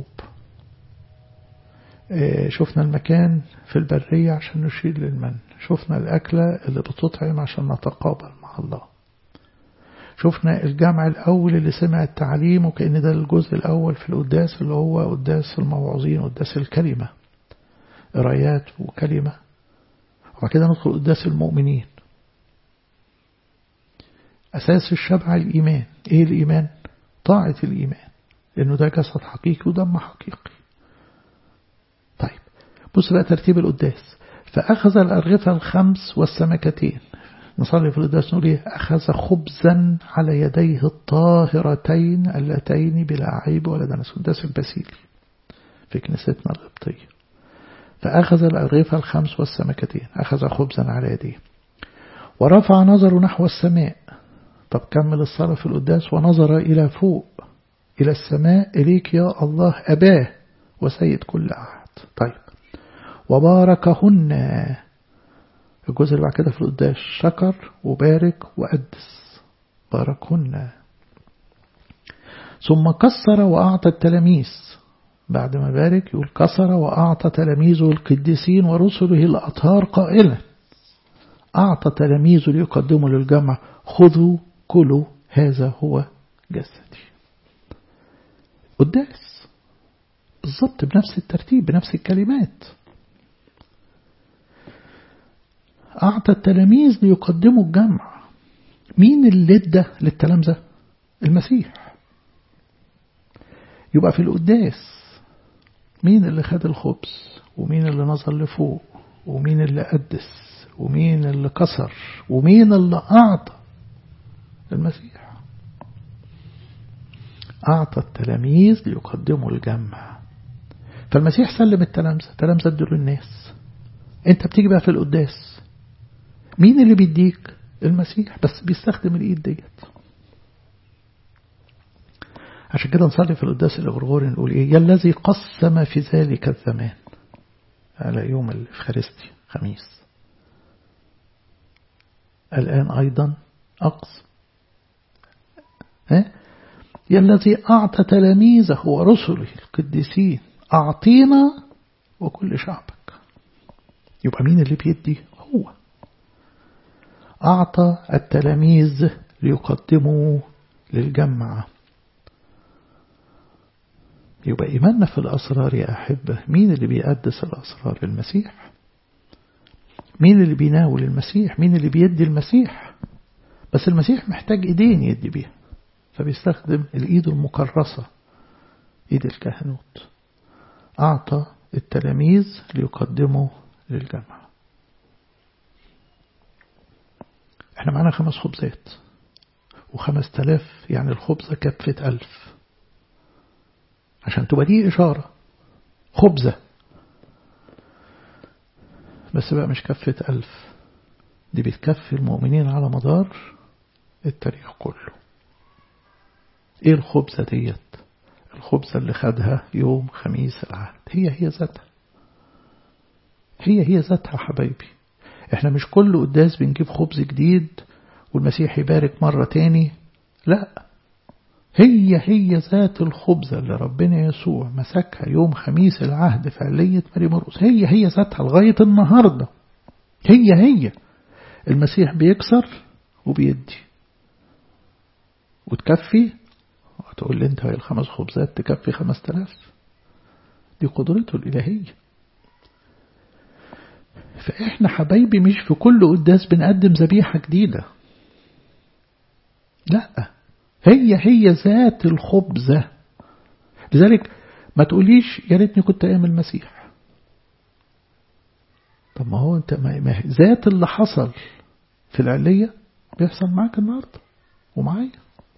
شفنا المكان في البرية عشان نشير للمن شفنا الأكلة اللي بتطعم عشان نتقابل مع الله شفنا الجمع الأول اللي سمع التعليم وكأن ده الجزء الأول في القداس اللي هو قداس الموعظين قداس الكلمة قرايات وكلمة وبعد كده ندخل قداس المؤمنين أساس الشبع الإيمان إيه الإيمان؟ طاعة الإيمان لأنه ده جسد حقيقي ودم حقيقي طيب بص بقى ترتيب القداس فأخذ الأرغفة الخمس والسمكتين نصلي في القداس نقول إيه أخذ خبزا على يديه الطاهرتين اللتين بلا عيب ولا دنس قداس البسيلي في كنيستنا القبطية فأخذ الأرغفة الخمس والسمكتين أخذ خبزا على يديه ورفع نظره نحو السماء طب كمل الصلاة في القداس ونظر إلى فوق إلى السماء إليك يا الله أباه وسيد كل أحد طيب وباركهن الجزء اللي بعد كده في القداس شكر وبارك وقدس باركهن ثم كسر وأعطى التلاميذ بعد ما بارك يقول كسر وأعطى تلاميذه القديسين ورسله الأطهار قائلا أعطى تلاميذه ليقدموا للجمع خذوا كلوا هذا هو جسدي قداس بالضبط بنفس الترتيب بنفس الكلمات أعطى التلاميذ ليقدموا الجمع مين اللي ادى للتلامذة المسيح يبقى في القداس مين اللي خد الخبز ومين اللي نظر لفوق ومين اللي قدس ومين اللي كسر ومين اللي أعطى المسيح أعطى التلاميذ ليقدموا الجمع فالمسيح سلم التلامذة التلامذة ادوا للناس انت بتيجي بقى في القداس مين اللي بيديك المسيح بس بيستخدم الايد ديت عشان كده نصلي في القداس الغرغوري نقول ايه يا الذي قسم في ذلك الزمان على يوم الإفخارستي خميس الآن أيضا أقسم يا الذي أعطى تلاميذه ورسله القديسين أعطينا وكل شعبك يبقى مين اللي بيدي هو أعطى التلاميذ ليقدموا للجمعة يبقى إيماننا في الأسرار يا أحبة مين اللي بيقدس الأسرار المسيح مين اللي بيناول المسيح مين اللي بيدي المسيح بس المسيح محتاج إيدين يدي بيها فبيستخدم الإيد المكرسة إيد الكهنوت أعطى التلاميذ ليقدموا للجمع احنا معانا خمس خبزات وخمس تلاف يعني الخبزة كفة ألف عشان تبقى دي إشارة خبزة بس بقى مش كفة ألف دي بتكفي المؤمنين على مدار التاريخ كله ايه الخبزة ديت الخبزة اللي خدها يوم خميس العهد هي هي ذاتها هي هي ذاتها حبايبي احنا مش كل قداس بنجيب خبز جديد والمسيح يبارك مرة تاني لا هي هي ذات الخبزة اللي ربنا يسوع مسكها يوم خميس العهد في علية ماري مرقس هي هي ذاتها لغاية النهاردة هي هي المسيح بيكسر وبيدي وتكفي تقول لي انت الخمس خبزات تكفي خمس تلاف دي قدرته الإلهية فإحنا حبايبي مش في كل قداس بنقدم ذبيحة جديدة لا هي هي ذات الخبزة لذلك ما تقوليش يا ريتني كنت أيام المسيح طب ما هو انت ما ذات اللي حصل في العلية بيحصل معاك النهاردة ومعايا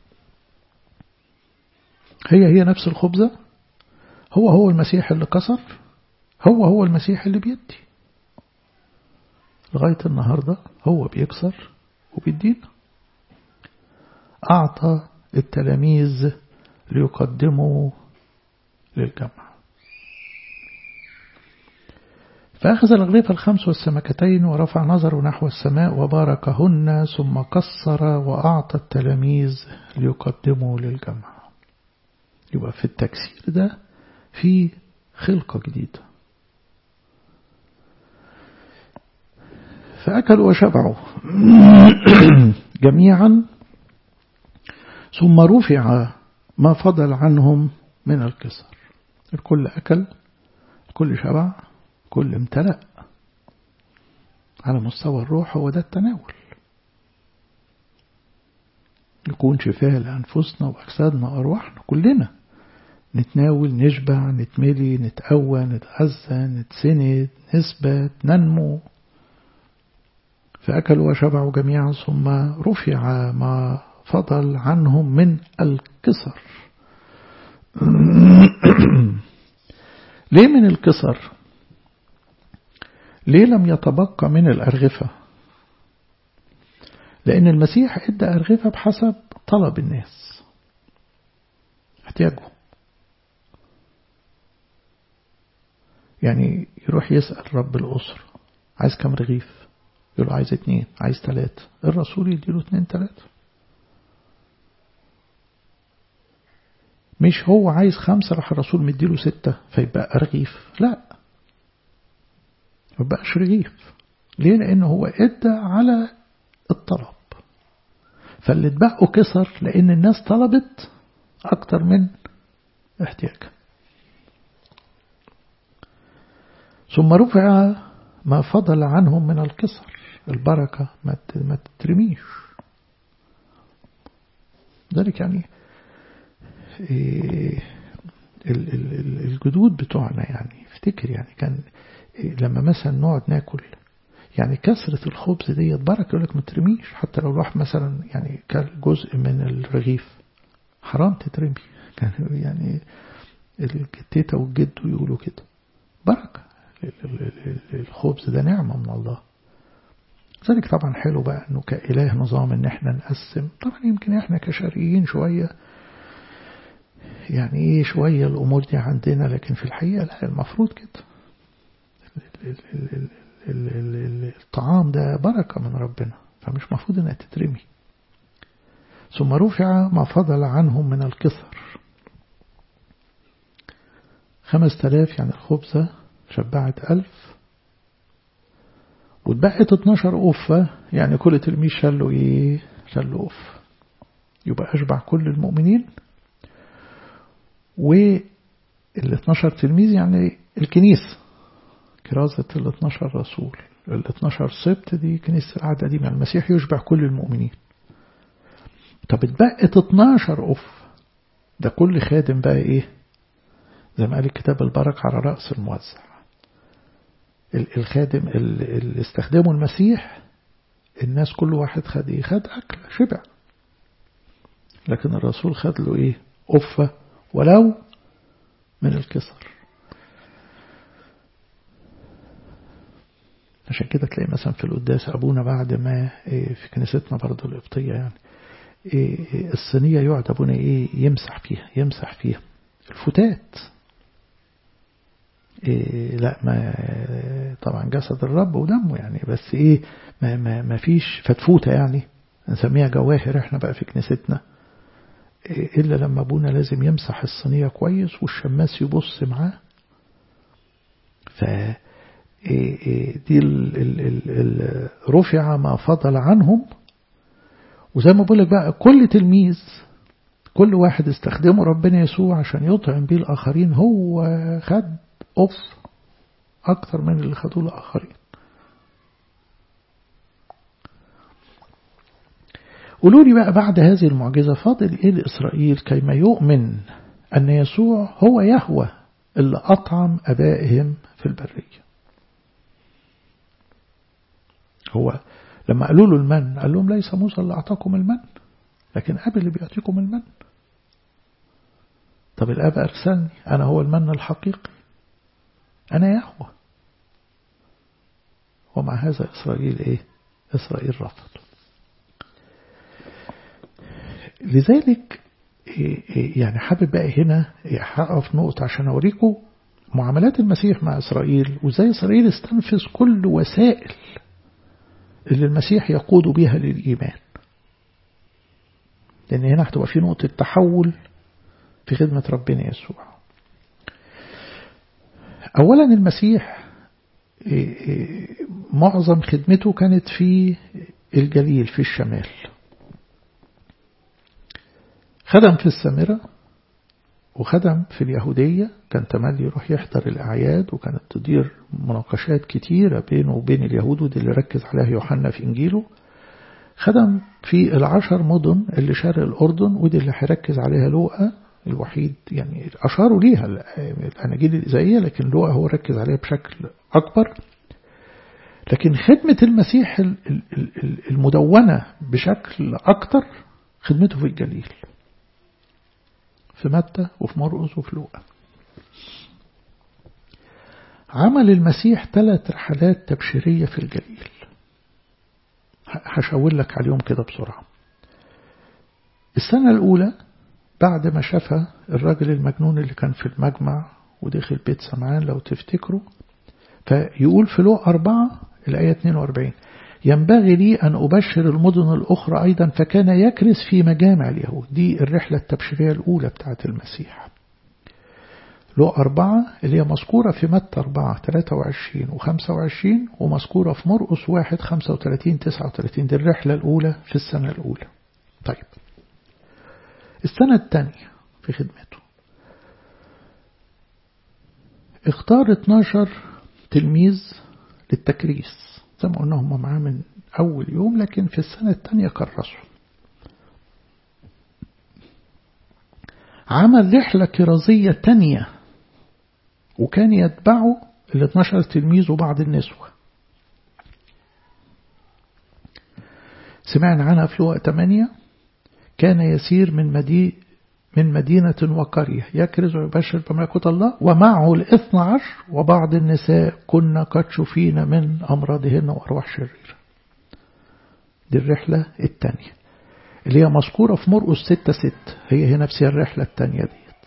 هي هي نفس الخبزة هو هو المسيح اللي كسر هو هو المسيح اللي بيدي لغاية النهاردة هو بيكسر وبيدينا أعطى التلاميذ ليقدموا للجمع فأخذ الأغليف الخمس والسمكتين ورفع نظره نحو السماء وباركهن ثم كسر وأعطى التلاميذ ليقدموا للجمع يبقى في التكسير ده في خلقة جديدة فأكلوا وشبعوا جميعا ثم رفع ما فضل عنهم من الكسر الكل أكل الكل شبع كل امتلأ على مستوى الروح هو ده التناول يكون شفاء لأنفسنا وأجسادنا وأرواحنا كلنا نتناول نشبع نتملي نتقوى نتغذى نتسند نثبت ننمو فأكلوا وشبعوا جميعا ثم رفع ما فضل عنهم من الكسر ليه من الكسر ليه لم يتبقى من الأرغفة لأن المسيح ادى أرغفة بحسب طلب الناس احتياجهم يعني يروح يسأل رب الأسرة عايز كم رغيف يقول له عايز اتنين عايز تلاتة الرسول يديله اتنين تلاتة مش هو عايز خمسة راح الرسول مديله ستة فيبقى رغيف لا مبقاش رغيف ليه لأنه هو ادى على الطلب فاللي اتبقوا كسر لأن الناس طلبت أكتر من احتياجها ثم رفع ما فضل عنهم من الكسر البركة ما تترميش ذلك يعني إيه الجدود بتوعنا يعني افتكر يعني كان لما مثلا نقعد ناكل يعني كسرة الخبز دي بركة يقول لك ما ترميش حتى لو راح مثلا يعني كان جزء من الرغيف حرام تترمي كان يعني التيتا والجد يقولوا كده بركة الخبز ده نعمة من الله ذلك طبعا حلو بقى انه كإله نظام ان احنا نقسم طبعا يمكن احنا كشرقيين شوية يعني ايه شوية الامور دي عندنا لكن في الحقيقة لا المفروض كده الطعام ده بركة من ربنا فمش مفروض انها تترمي ثم رفع ما فضل عنهم من الكثر خمس تلاف يعني الخبزة شبعت ألف واتبقت 12 أفة يعني كل تلميذ شاله إيه شاله أف يبقى أشبع كل المؤمنين وال 12 تلميذ يعني الكنيسة كرازة ال 12 رسول ال 12 سبت دي كنيسة العهد القديم يعني المسيح يشبع كل المؤمنين طب اتبقت 12 أف ده كل خادم بقى إيه زي ما قال الكتاب البركة على رأس الموزع الخادم اللي استخدمه المسيح الناس كل واحد خد ايه خد أكل شبع لكن الرسول خد له إيه أفة ولو من الكسر عشان كده تلاقي مثلا في القداس أبونا بعد ما في كنيستنا برضه القبطية يعني الصينية يقعد أبونا إيه يمسح فيها يمسح فيها الفتات إيه لا ما طبعا جسد الرب ودمه يعني بس ايه ما, ما, ما فيش فتفوتة يعني نسميها جواهر احنا بقى في كنيستنا إيه إلا لما أبونا لازم يمسح الصينية كويس والشماس يبص معاه ف دي ال ال ال ال رفع ما فضل عنهم وزي ما بقول لك بقى كل تلميذ كل واحد استخدمه ربنا يسوع عشان يطعم بيه الآخرين هو خد أوف أكثر من اللي خدوه الآخرين قولوا لي بقى بعد هذه المعجزة فاضل إيه لإسرائيل كيما يؤمن أن يسوع هو يهوى اللي أطعم أبائهم في البرية هو لما قالوا له المن قال لهم ليس موسى اللي أعطاكم المن لكن أبي اللي بيعطيكم المن طب الأب أرسلني أنا هو المن الحقيقي أنا يهوى ومع هذا إسرائيل إيه إسرائيل رفض لذلك يعني حابب بقى هنا هقف نقطة عشان أوريكم معاملات المسيح مع إسرائيل وإزاي إسرائيل استنفذ كل وسائل اللي المسيح يقود بها للإيمان لأن هنا هتبقى في نقطة تحول في خدمة ربنا يسوع أولا المسيح معظم خدمته كانت في الجليل في الشمال خدم في السامرة وخدم في اليهودية كان تملي يروح يحضر الأعياد وكانت تدير مناقشات كتيرة بينه وبين اليهود ودي اللي ركز عليها يوحنا في إنجيله خدم في العشر مدن اللي شرق الأردن ودي اللي هيركز عليها لوقا الوحيد يعني أشاروا ليها الأناجيل الإزائية لكن لوقا هو ركز عليها بشكل أكبر لكن خدمة المسيح المدونة بشكل أكتر خدمته في الجليل في متى وفي مرقس وفي لوقا عمل المسيح ثلاث رحلات تبشيرية في الجليل هشاور لك عليهم كده بسرعة السنة الأولى بعد ما شافها الراجل المجنون اللي كان في المجمع ودخل بيت سمعان لو تفتكروا فيقول في لوق أربعة الآية 42 ينبغي لي أن أبشر المدن الأخرى أيضا فكان يكرس في مجامع اليهود دي الرحلة التبشيرية الأولى بتاعت المسيح لو أربعة اللي هي مذكورة في متى أربعة 23 و 25 ومذكورة في مرقس واحد 35 39 دي الرحلة الأولى في السنة الأولى طيب السنة الثانية في خدمته اختار 12 تلميذ للتكريس زي ما قلنا هم معاه من أول يوم لكن في السنة الثانية كرسوا عمل رحلة كرازية تانية وكان يتبعه ال 12 تلميذ وبعض النسوة سمعنا عنها في لوقا 8 كان يسير من مدي من مدينة وقرية يكرز ويبشر بملكوت الله ومعه الاثنى عشر وبعض النساء كنا قد شفين من أمراضهن وأرواح شريرة دي الرحلة الثانية اللي هي مذكورة في مرقس ستة ست هي هي نفسها الرحلة الثانية ديت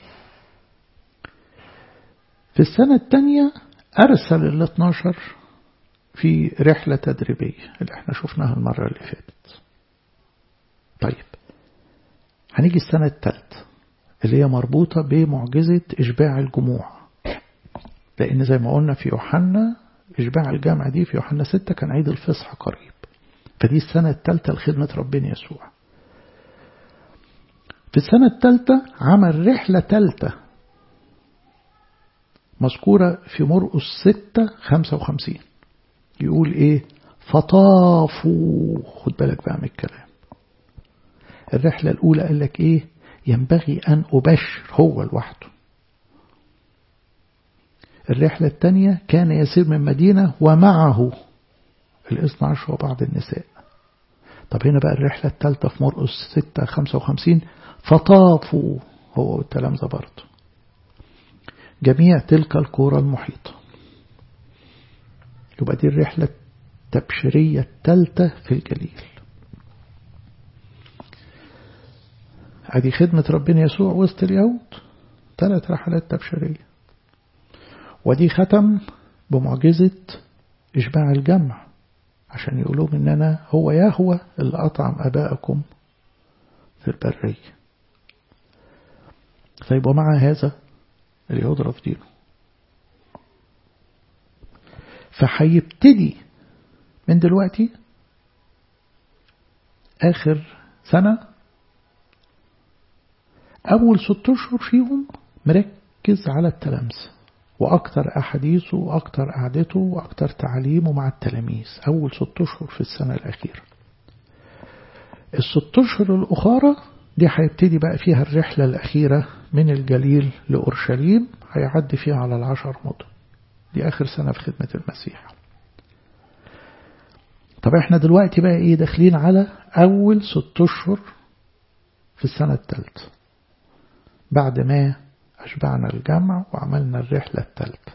في السنة الثانية أرسل ال 12 في رحلة تدريبية اللي احنا شفناها المرة اللي فاتت طيب هنيجي السنة الثالثة اللي هي مربوطة بمعجزة إشباع الجموع لأن زي ما قلنا في يوحنا إشباع الجامع دي في يوحنا ستة كان عيد الفصح قريب فدي السنة الثالثة لخدمة ربنا يسوع في السنة الثالثة عمل رحلة ثالثة مذكورة في مرقس ستة خمسة وخمسين يقول إيه فطافوا خد بالك بقى من الكلام الرحلة الأولى قال لك إيه ينبغي أن أبشر هو لوحده الرحلة الثانية كان يسير من مدينة ومعه الاثنى عشر وبعض النساء طب هنا بقى الرحلة الثالثة في مرقس 6 55 فطافوا هو والتلامذة برضه جميع تلك القرى المحيطة يبقى دي الرحلة التبشيرية الثالثة في الجليل ادي خدمة ربنا يسوع وسط اليهود ثلاث رحلات تبشيرية ودي ختم بمعجزة إشباع الجمع عشان يقولوا ان انا هو يهوى اللي أطعم أبائكم في البرية فيبقى مع هذا اليهود رافضينه فهيبتدي من دلوقتي آخر سنة أول ست أشهر فيهم مركز على التلامذة وأكثر أحاديثه وأكثر قعدته وأكثر تعليمه مع التلاميذ أول ست أشهر في السنة الأخيرة الست أشهر الأخرى دي هيبتدي بقى فيها الرحلة الأخيرة من الجليل لأورشليم هيعدي فيها على العشر مدن دي آخر سنة في خدمة المسيح طب احنا دلوقتي بقى ايه داخلين على أول ست أشهر في السنة الثالثة بعد ما أشبعنا الجمع وعملنا الرحلة الثالثة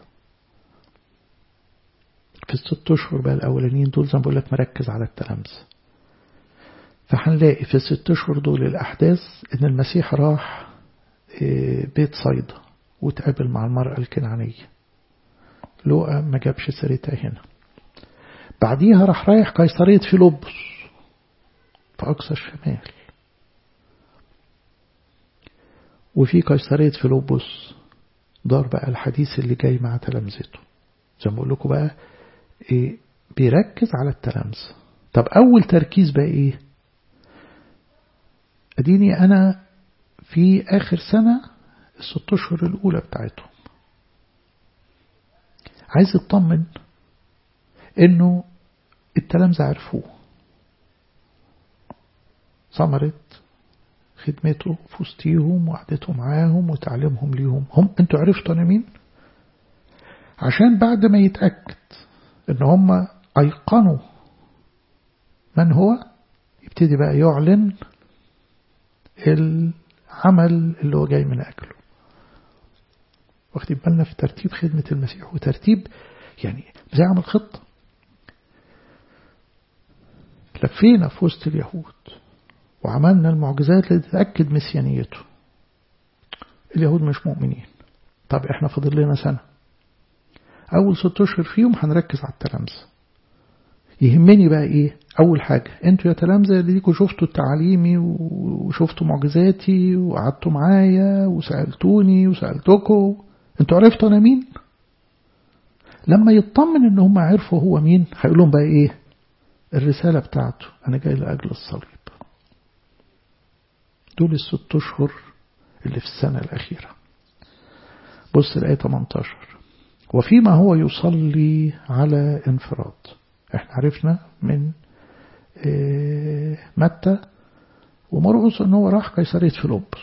في الست أشهر بقى الأولانيين دول زي ما بقول لك مركز على التلامذة فهنلاقي في الست أشهر دول الأحداث إن المسيح راح بيت صيدا وتقابل مع المرأة الكنعانية لوقا ما جابش سيرتها هنا بعديها راح رايح قيصرية فيلبس في أقصى الشمال وفي قيصرية فيلبس دار بقى الحديث اللي جاي مع تلامذته زي ما بقول لكم بقى إيه بيركز على التلامذة طب أول تركيز بقى إيه أديني أنا في آخر سنة الست أشهر الأولى بتاعتهم عايز يطمن إنه التلامذة عرفوه ثمرة خدمته في وسطيهم وقعدته معاهم وتعليمهم ليهم هم انتوا عرفتوا انا مين عشان بعد ما يتأكد ان هم ايقنوا من هو يبتدي بقى يعلن العمل اللي هو جاي من أجله واخدين بالنا في ترتيب خدمة المسيح وترتيب يعني زي عمل خطة لفينا في وسط اليهود وعملنا المعجزات اللي تتأكد مسيانيته اليهود مش مؤمنين طب احنا فاضل لنا سنة أول ست أشهر فيهم هنركز على التلامذة يهمني بقى ايه اول حاجة انتوا يا تلامذة اللي ليكوا شفتوا تعليمي وشفتوا معجزاتي وقعدتوا معايا وسألتوني وسألتكم انتوا عرفتوا انا مين لما يطمن ان هم عرفوا هو مين هيقول لهم بقى ايه الرسالة بتاعته انا جاي لأجل الصليب دول الست اشهر اللي في السنة الأخيرة بص الآية 18 وفيما هو يصلي على انفراد احنا عرفنا من متى ومرقس ان هو راح قيصرية فيلبس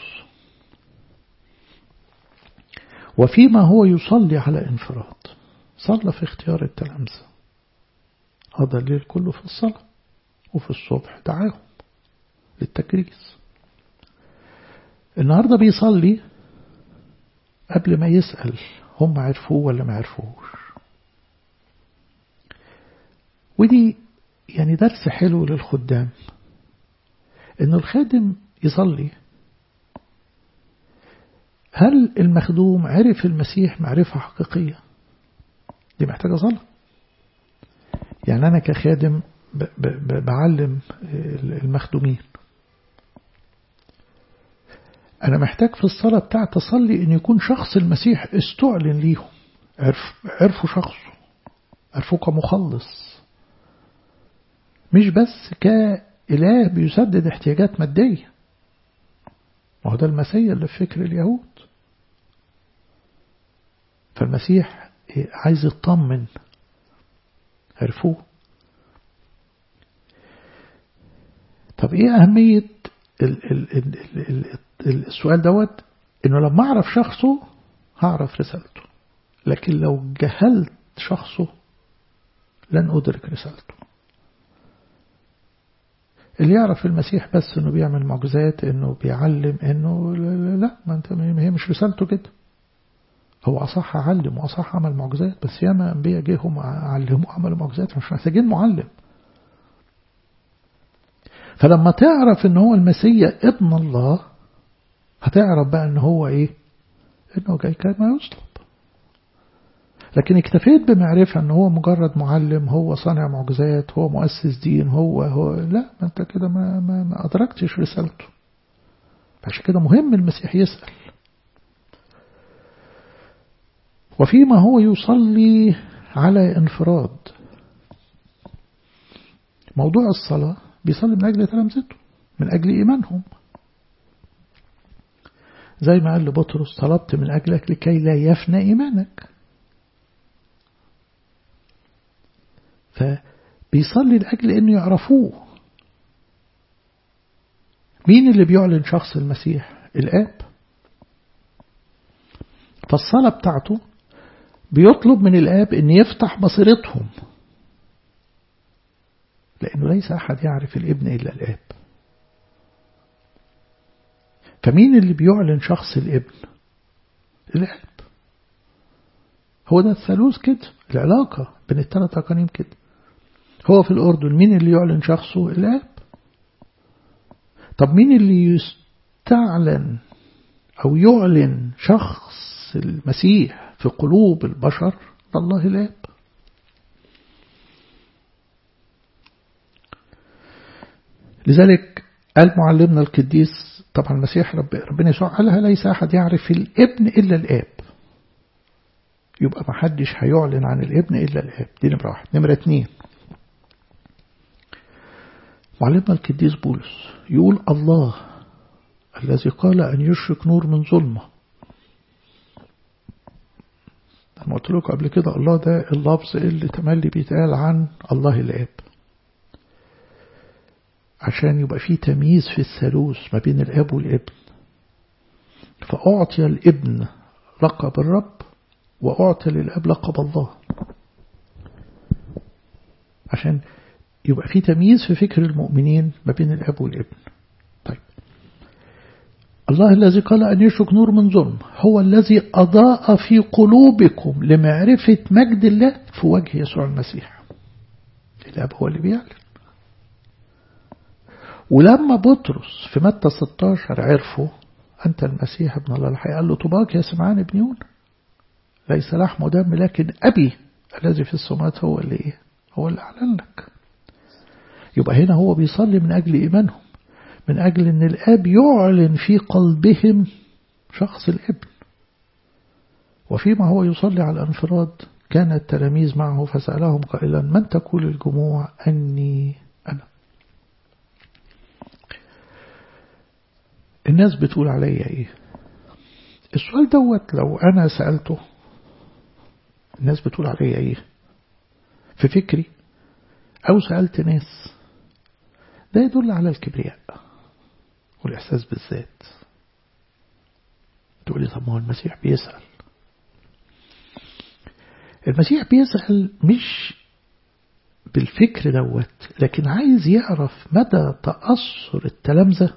وفيما هو يصلي على انفراد صلى في اختيار التلامذة هذا الليل كله في الصلاة وفي الصبح دعاهم للتكريس النهاردة بيصلي قبل ما يسأل هم عرفوه ولا ما عرفوهوش ودي يعني درس حلو للخدام ان الخادم يصلي هل المخدوم عرف المسيح معرفة حقيقية دي محتاجة صلاة يعني أنا كخادم بعلم المخدومين أنا محتاج في الصلاة بتاعت أصلي أن يكون شخص المسيح استعلن ليهم عرف عرفوا شخصه عرفوه كمخلص مش بس كإله بيسدد احتياجات مادية ما هو ده المسيح اللي في فكر اليهود فالمسيح عايز يطمن عرفوه طب ايه أهمية ال ال ال ال ال السؤال دوت انه لما اعرف شخصه هعرف رسالته لكن لو جهلت شخصه لن أدرك رسالته اللي يعرف المسيح بس انه بيعمل معجزات انه بيعلم انه لا, لا ما انت هي مش رسالته كده هو أصح علم وأصح عمل معجزات بس ياما أنبياء جيهم علموا عملوا معجزات مش محتاجين معلم فلما تعرف ان هو المسيح ابن الله هتعرف بقى ان هو ايه انه جاي كما يصلب لكن اكتفيت بمعرفة ان هو مجرد معلم هو صانع معجزات هو مؤسس دين هو هو لا ما انت كده ما, ما, ما ادركتش رسالته عشان كده مهم المسيح يسأل وفيما هو يصلي على انفراد موضوع الصلاة بيصلي من أجل تلامذته من أجل إيمانهم زي ما قال لبطرس طلبت من أجلك لكي لا يفنى إيمانك فبيصلي لأجل أنه يعرفوه مين اللي بيعلن شخص المسيح الآب فالصلاة بتاعته بيطلب من الآب أن يفتح بصيرتهم لأنه ليس أحد يعرف الابن إلا الآب فمين اللي بيعلن شخص الابن الآب هو ده الثالوث كده العلاقة بين الثلاث أقانيم كده هو في الأردن مين اللي يعلن شخصه الآب طب مين اللي يستعلن أو يعلن شخص المسيح في قلوب البشر الله الآب لذلك قال معلمنا القديس طبعا المسيح رب ربنا يسوع قالها ليس أحد يعرف الابن إلا الآب يبقى ما حدش هيعلن عن الابن إلا الآب دي نمرة واحد نمرة اتنين معلمنا القديس بولس يقول الله الذي قال أن يشرك نور من ظلمة أنا قلت لكم قبل كده الله ده اللفظ اللي تملي بيتقال عن الله الآب عشان يبقى فيه تمييز في الثالوث ما بين الآب والابن فأعطي الابن لقب الرب وأعطي للأب لقب الله عشان يبقى في تمييز في فكر المؤمنين ما بين الأب والابن طيب الله الذي قال أن يشرك نور من ظلم هو الذي أضاء في قلوبكم لمعرفة مجد الله في وجه يسوع المسيح الأب هو اللي بيعلن ولما بطرس في متى 16 عرفه أنت المسيح ابن الله الحي قال له طباك يا سمعان ابن يونا ليس لحم ودم لكن أبي الذي في السماوات هو اللي إيه هو اللي أعلن لك يبقى هنا هو بيصلي من أجل إيمانهم من أجل أن الآب يعلن في قلبهم شخص الابن وفيما هو يصلي على الانفراد كان التلاميذ معه فسألهم قائلا من تقول الجموع أني أنا الناس بتقول عليا إيه السؤال دوت لو أنا سألته الناس بتقول عليا إيه في فكري أو سألت ناس ده يدل على الكبرياء والإحساس بالذات تقول لي طب ما هو المسيح بيسأل المسيح بيسأل مش بالفكر دوت لكن عايز يعرف مدى تأثر التلامذة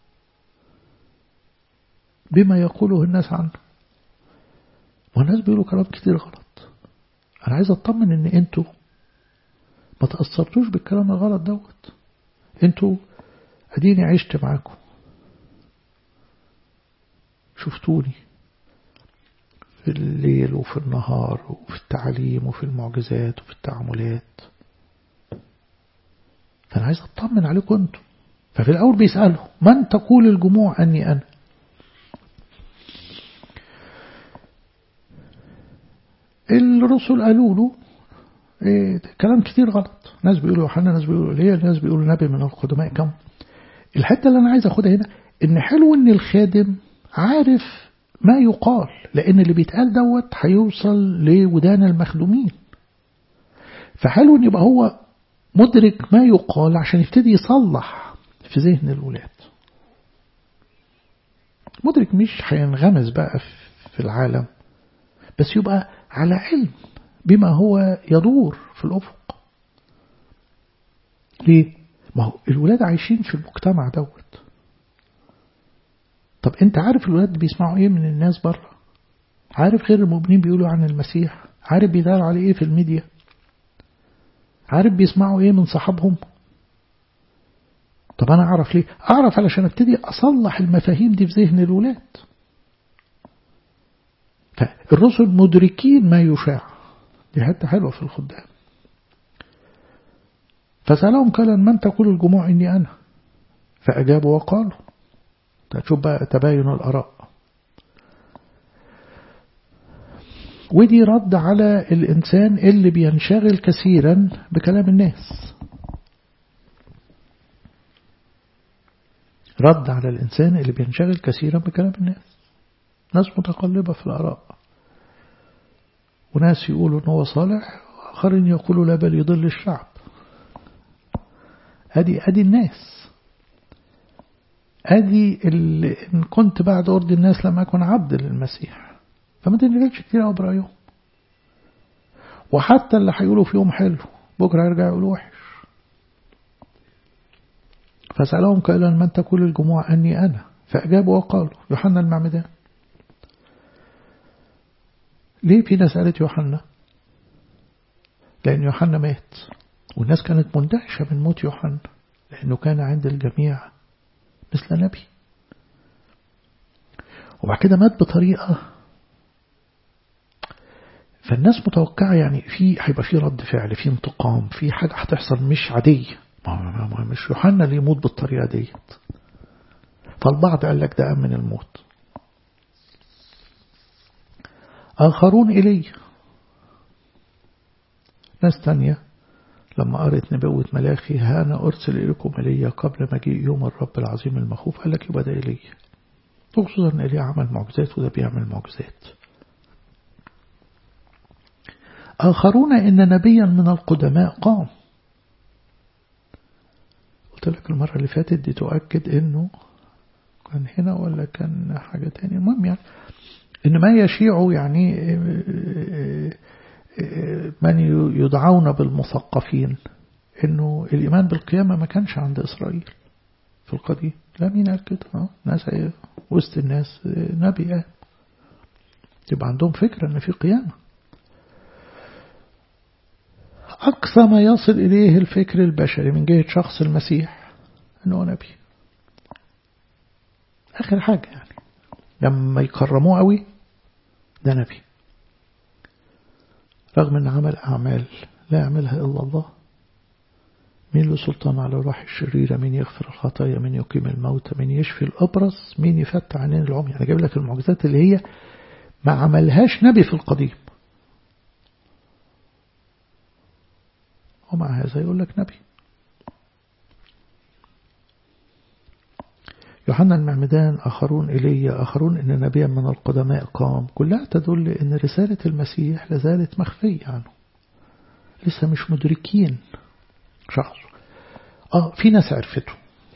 بما يقوله الناس عنه والناس بيقولوا كلام كتير غلط أنا عايز أطمن إن أنتوا ما تأثرتوش بالكلام الغلط دوت أنتوا أديني عشت معاكم شفتوني في الليل وفي النهار وفي التعليم وفي المعجزات وفي التعاملات فأنا عايز أطمن عليكم أنتم ففي الأول بيسأله من تقول الجموع أني أنا الرسل قالوا له إيه كلام كتير غلط ناس بيقولوا يوحنا ناس بيقولوا ليه ناس بيقولوا نبي من القدماء كم الحتة اللي أنا عايز أخدها هنا إن حلو إن الخادم عارف ما يقال لأن اللي بيتقال دوت هيوصل لودان المخدومين فحلو إن يبقى هو مدرك ما يقال عشان يبتدي يصلح في ذهن الولاد مدرك مش هينغمس بقى في العالم بس يبقى على علم بما هو يدور في الأفق ليه؟ ما هو الولاد عايشين في المجتمع دوت طب انت عارف الولاد بيسمعوا ايه من الناس بره عارف غير المؤمنين بيقولوا عن المسيح عارف بيدار عليه ايه في الميديا عارف بيسمعوا ايه من صحابهم طب انا اعرف ليه اعرف علشان ابتدي اصلح المفاهيم دي في ذهن الولاد فالرسل مدركين ما يشاع دي حتة حلوة في الخدام فسألهم قال من تقول الجموع إني أنا فأجابوا وقالوا تشوف بقى تباين الآراء ودي رد على الإنسان اللي بينشغل كثيرا بكلام الناس رد على الإنسان اللي بينشغل كثيرا بكلام الناس ناس متقلبة في الآراء وناس يقولوا إن هو صالح وآخرين يقولوا لا بل يضل الشعب أدي أدي الناس أدي اللي إن كنت بعد أرض الناس لم أكن عبد للمسيح فما تنجلش كتير أو برأيهم وحتى اللي هيقولوا في يوم حلو بكرة يرجع يقولوا وحش فسألهم قائلا من تقول الجموع أني أنا فأجابوا وقالوا يوحنا المعمدان ليه في ناس قالت يوحنا لأن يوحنا مات والناس كانت مندهشة من موت يوحنا لأنه كان عند الجميع مثل نبي وبعد كده مات بطريقة فالناس متوقعة يعني في هيبقى في رد فعل في انتقام في حاجة هتحصل مش عادية ما ما مش يوحنا اللي يموت بالطريقة ديت فالبعض قال لك ده أمن الموت آخرون إلي ناس تانية لما قرأت نبوة ملاخي ها أنا أرسل إليكم إلي قبل مجيء يوم الرب العظيم المخوف قال لك يبقى ده إلي وخصوصا إن إلي عمل معجزات وده بيعمل معجزات آخرون إن نبيا من القدماء قام قلت لك المرة اللي فاتت دي تؤكد إنه كان هنا ولا كان حاجة تانية المهم يعني إن ما يشيع يعني من يدعون بالمثقفين إنه الإيمان بالقيامة ما كانش عند إسرائيل في القديم لا مين قال كده اه ناس وسط الناس نبي قال يبقى عندهم فكرة إن في قيامة أقصى ما يصل إليه الفكر البشري من جهة شخص المسيح أنه نبي آخر حاجة يعني لما يكرموه قوي ده نبي رغم أن عمل أعمال لا يعملها إلا الله مين له سلطان على الروح الشريرة مين يغفر الخطايا مين يقيم الموتى مين يشفي الأبرص مين يفتح عينين العمي أنا جايب لك المعجزات اللي هي ما عملهاش نبي في القديم ومع هذا يقول لك نبي يوحنا المعمدان آخرون إلي آخرون إن نبيا من القدماء قام كلها تدل إن رسالة المسيح لازالت مخفية عنه لسه مش مدركين شخص آه في ناس عرفته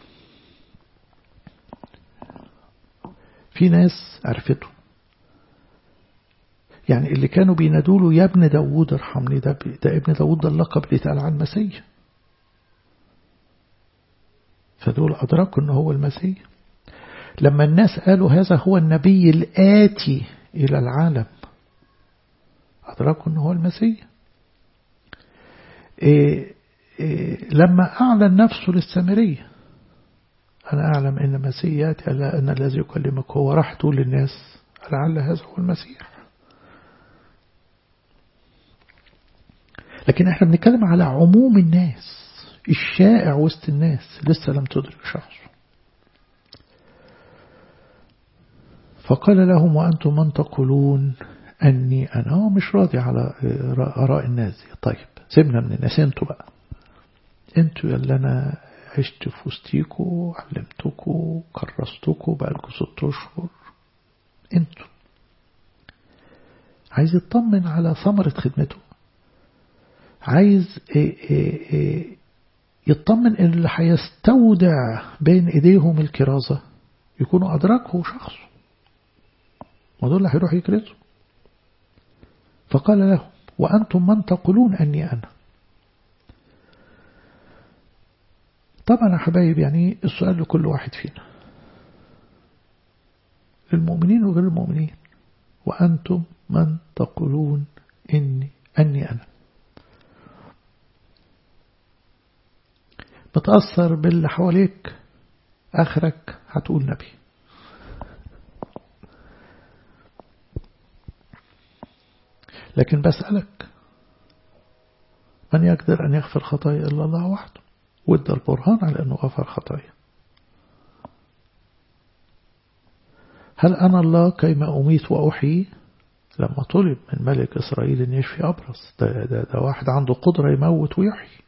في ناس عرفته يعني اللي كانوا بينادوا له يا ابن داوود ارحمني ده, ده ابن داوود ده اللقب اللي اتقال عن المسيح فدول أدركوا أنه هو المسيح لما الناس قالوا هذا هو النبي الآتي إلى العالم أدركوا أنه هو المسيح إيه إيه لما أعلن نفسه للسامرية أنا أعلم أن المسيح يأتي ألا أن الذي يكلمك هو راح تقول للناس لعل هذا هو المسيح لكن احنا بنتكلم على عموم الناس الشائع وسط الناس لسه لم تدرك شخصه فقال لهم وأنتم من تقولون أني أنا هو مش راضي على آراء الناس دي طيب سيبنا من الناس انتوا بقى انتوا اللي أنا عشت في وسطيكوا علمتكوا كرستكوا بقالكوا ست أشهر انتوا عايز يطمن على ثمرة خدمته عايز إيه إيه إيه يطمن ان اللي هيستودع بين ايديهم الكرازة يكونوا ادركه شخص ودول اللي هيروح يكرزوا فقال لهم وانتم من تقولون اني انا طبعا يا حبايب يعني السؤال لكل واحد فينا للمؤمنين وغير المؤمنين وأنتم من تقولون إني أني أنا بتأثر باللي حواليك آخرك هتقول نبي لكن بسألك من يقدر أن يغفر خطايا إلا الله وحده وادى البرهان على أنه غفر خطايا هل أنا الله كيما أميت وأحيي لما طلب من ملك إسرائيل أن يشفي أبرص ده, ده, ده واحد عنده قدرة يموت ويحيي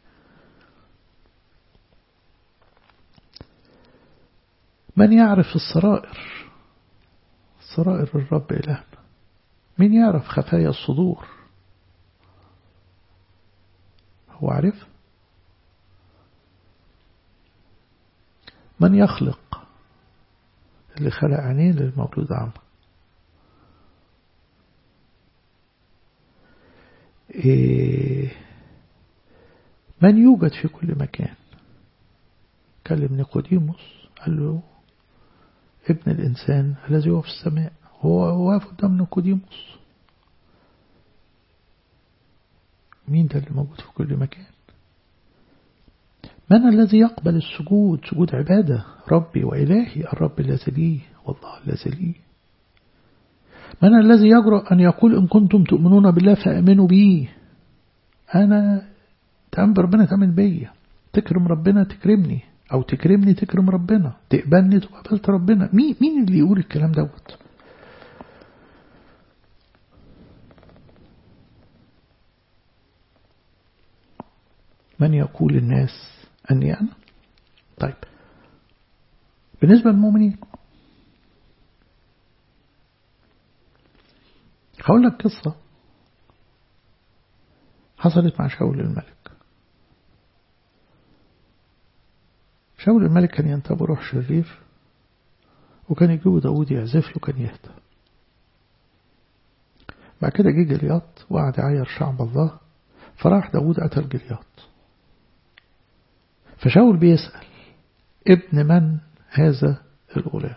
من يعرف السرائر سرائر الرب إلهنا من يعرف خفايا الصدور هو عارف من يخلق اللي خلق عينين للمولود عامة إيه من يوجد في كل مكان كلم نيقوديموس قال له ابن الإنسان الذي هو في السماء هو واقف قدام نيقوديموس مين ده اللي موجود في كل مكان من الذي يقبل السجود سجود عبادة ربي وإلهي الرب الذي لي والله الذي لي من الذي يجرؤ أن يقول إن كنتم تؤمنون بالله فأمنوا بي أنا تأمن بربنا تأمن بيا تكرم ربنا تكرمني أو تكرمني تكرم ربنا تقبلني تقبلت ربنا مين, مين اللي يقول الكلام دوت من يقول الناس أني أنا طيب بالنسبة للمؤمنين هقول لك قصة حصلت مع شاول الملك شاول الملك كان ينتاب روح شرير وكان يجيبه داود يعزف له كان يهدى بعد كده جه جلياط وقعد يعير شعب الله فراح داود قتل جلياط فشاول بيسأل ابن من هذا الغلام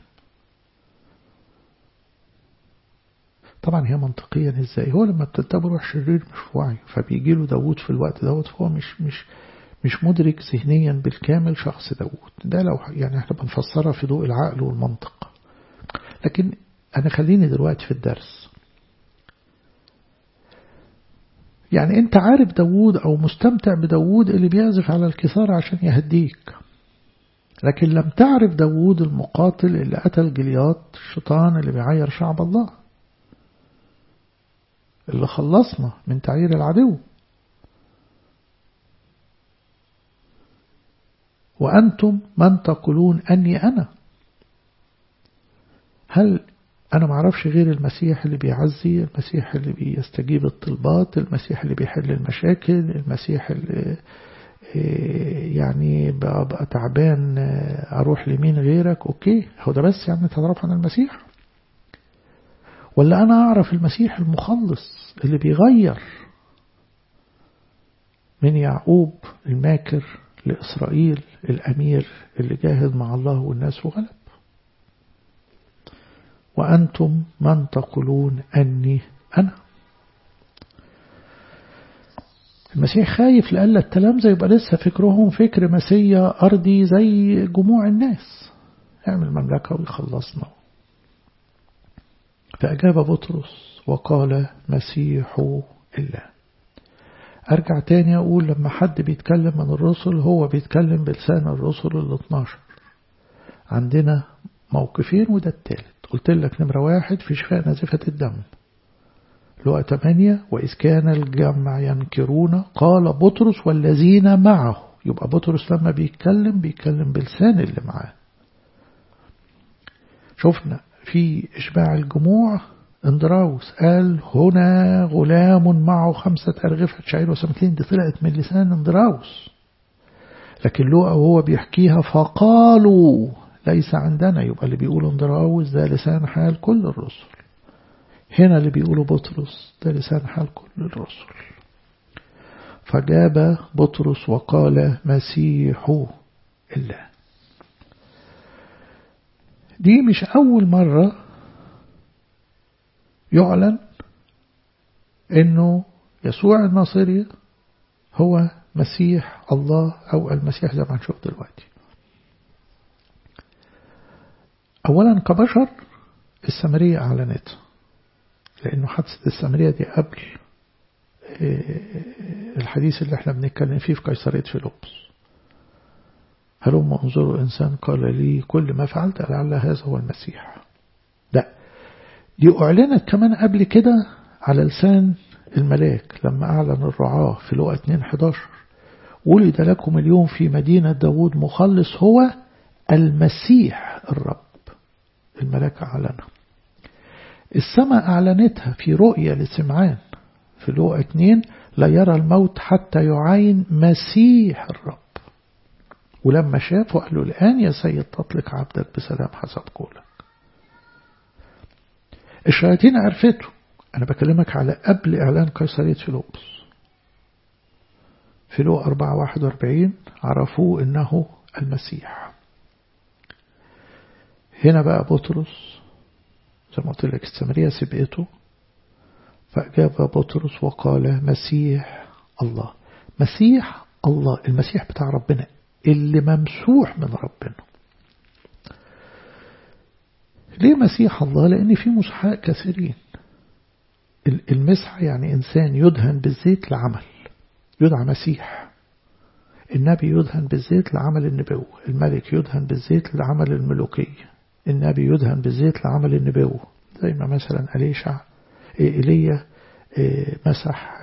طبعا هي منطقيا ازاي هو لما بتنتبه روح شرير مش في وعي فبيجي له داود في الوقت دوت فهو مش مش مش مدرك ذهنيا بالكامل شخص داود ده لو يعني احنا بنفسرها في ضوء العقل والمنطق لكن انا خليني دلوقتي في الدرس يعني انت عارف داود او مستمتع بداود اللي بيعزف على الكثار عشان يهديك لكن لم تعرف داود المقاتل اللي قتل جليات الشيطان اللي بيعير شعب الله اللي خلصنا من تعيير العدو وأنتم من تقولون أني أنا هل أنا معرفش غير المسيح اللي بيعزي المسيح اللي بيستجيب الطلبات المسيح اللي بيحل المشاكل المسيح اللي يعني بقى تعبان أروح لمين غيرك أوكي هو ده بس يعني تعرف عن المسيح ولا أنا أعرف المسيح المخلص اللي بيغير من يعقوب الماكر لإسرائيل الأمير اللي جاهد مع الله والناس وغلب وأنتم من تقولون أني أنا المسيح خايف لألا التلامذة يبقى لسه فكرهم فكر مسيا أرضي زي جموع الناس يعمل مملكة ويخلصنا فأجاب بطرس وقال مسيح الله أرجع تاني أقول لما حد بيتكلم من الرسل هو بيتكلم بلسان الرسل ال 12 عندنا موقفين وده التالت قلت لك نمرة واحد في شفاء نزفة الدم لقى 8 وإذ كان الجمع ينكرون قال بطرس والذين معه يبقى بطرس لما بيتكلم بيتكلم بلسان اللي معاه شفنا في إشباع الجموع اندراوس قال هنا غلام معه خمسة أرغفة شعير وسمكين دي طلعت من لسان اندراوس لكن لوقا وهو بيحكيها فقالوا ليس عندنا يبقى اللي بيقول اندراوس ده لسان حال كل الرسل هنا اللي بيقوله بطرس ده لسان حال كل الرسل فجاب بطرس وقال مسيح الله دي مش أول مرة يعلن أنه يسوع الناصري هو مسيح الله أو المسيح زي ما هنشوف دلوقتي أولا كبشر السامرية أعلنتها لأنه حادثة السامرية دي قبل الحديث اللي احنا بنتكلم فيه في قيصرية فيلبس هلم انظروا إنسان قال لي كل ما فعلت لعل هذا هو المسيح لا دي أعلنت كمان قبل كده على لسان الملاك لما أعلن الرعاة في لقى 2:11 ولد لكم اليوم في مدينة داود مخلص هو المسيح الرب الملاك أعلنها السماء أعلنتها في رؤية لسمعان في لقى 2 لا يرى الموت حتى يعاين مسيح الرب ولما شافه قال له الآن يا سيد تطلق عبدك بسلام حسب قولك الشياطين عرفته أنا بكلمك على قبل إعلان قيصرية فيلبس في لو 4 41 عرفوه إنه المسيح هنا بقى بطرس زي ما قلت لك السامرية سبقته فأجاب بطرس وقال مسيح الله مسيح الله المسيح بتاع ربنا اللي ممسوح من ربنا ليه مسيح الله لأن في مسحاء كثيرين المسح يعني إنسان يدهن بالزيت لعمل يدعى مسيح النبي يدهن بالزيت لعمل النبوة الملك يدهن بالزيت لعمل الملوكية النبي يدهن بالزيت لعمل النبوة زي ما مثلا أليشع إيليا مسح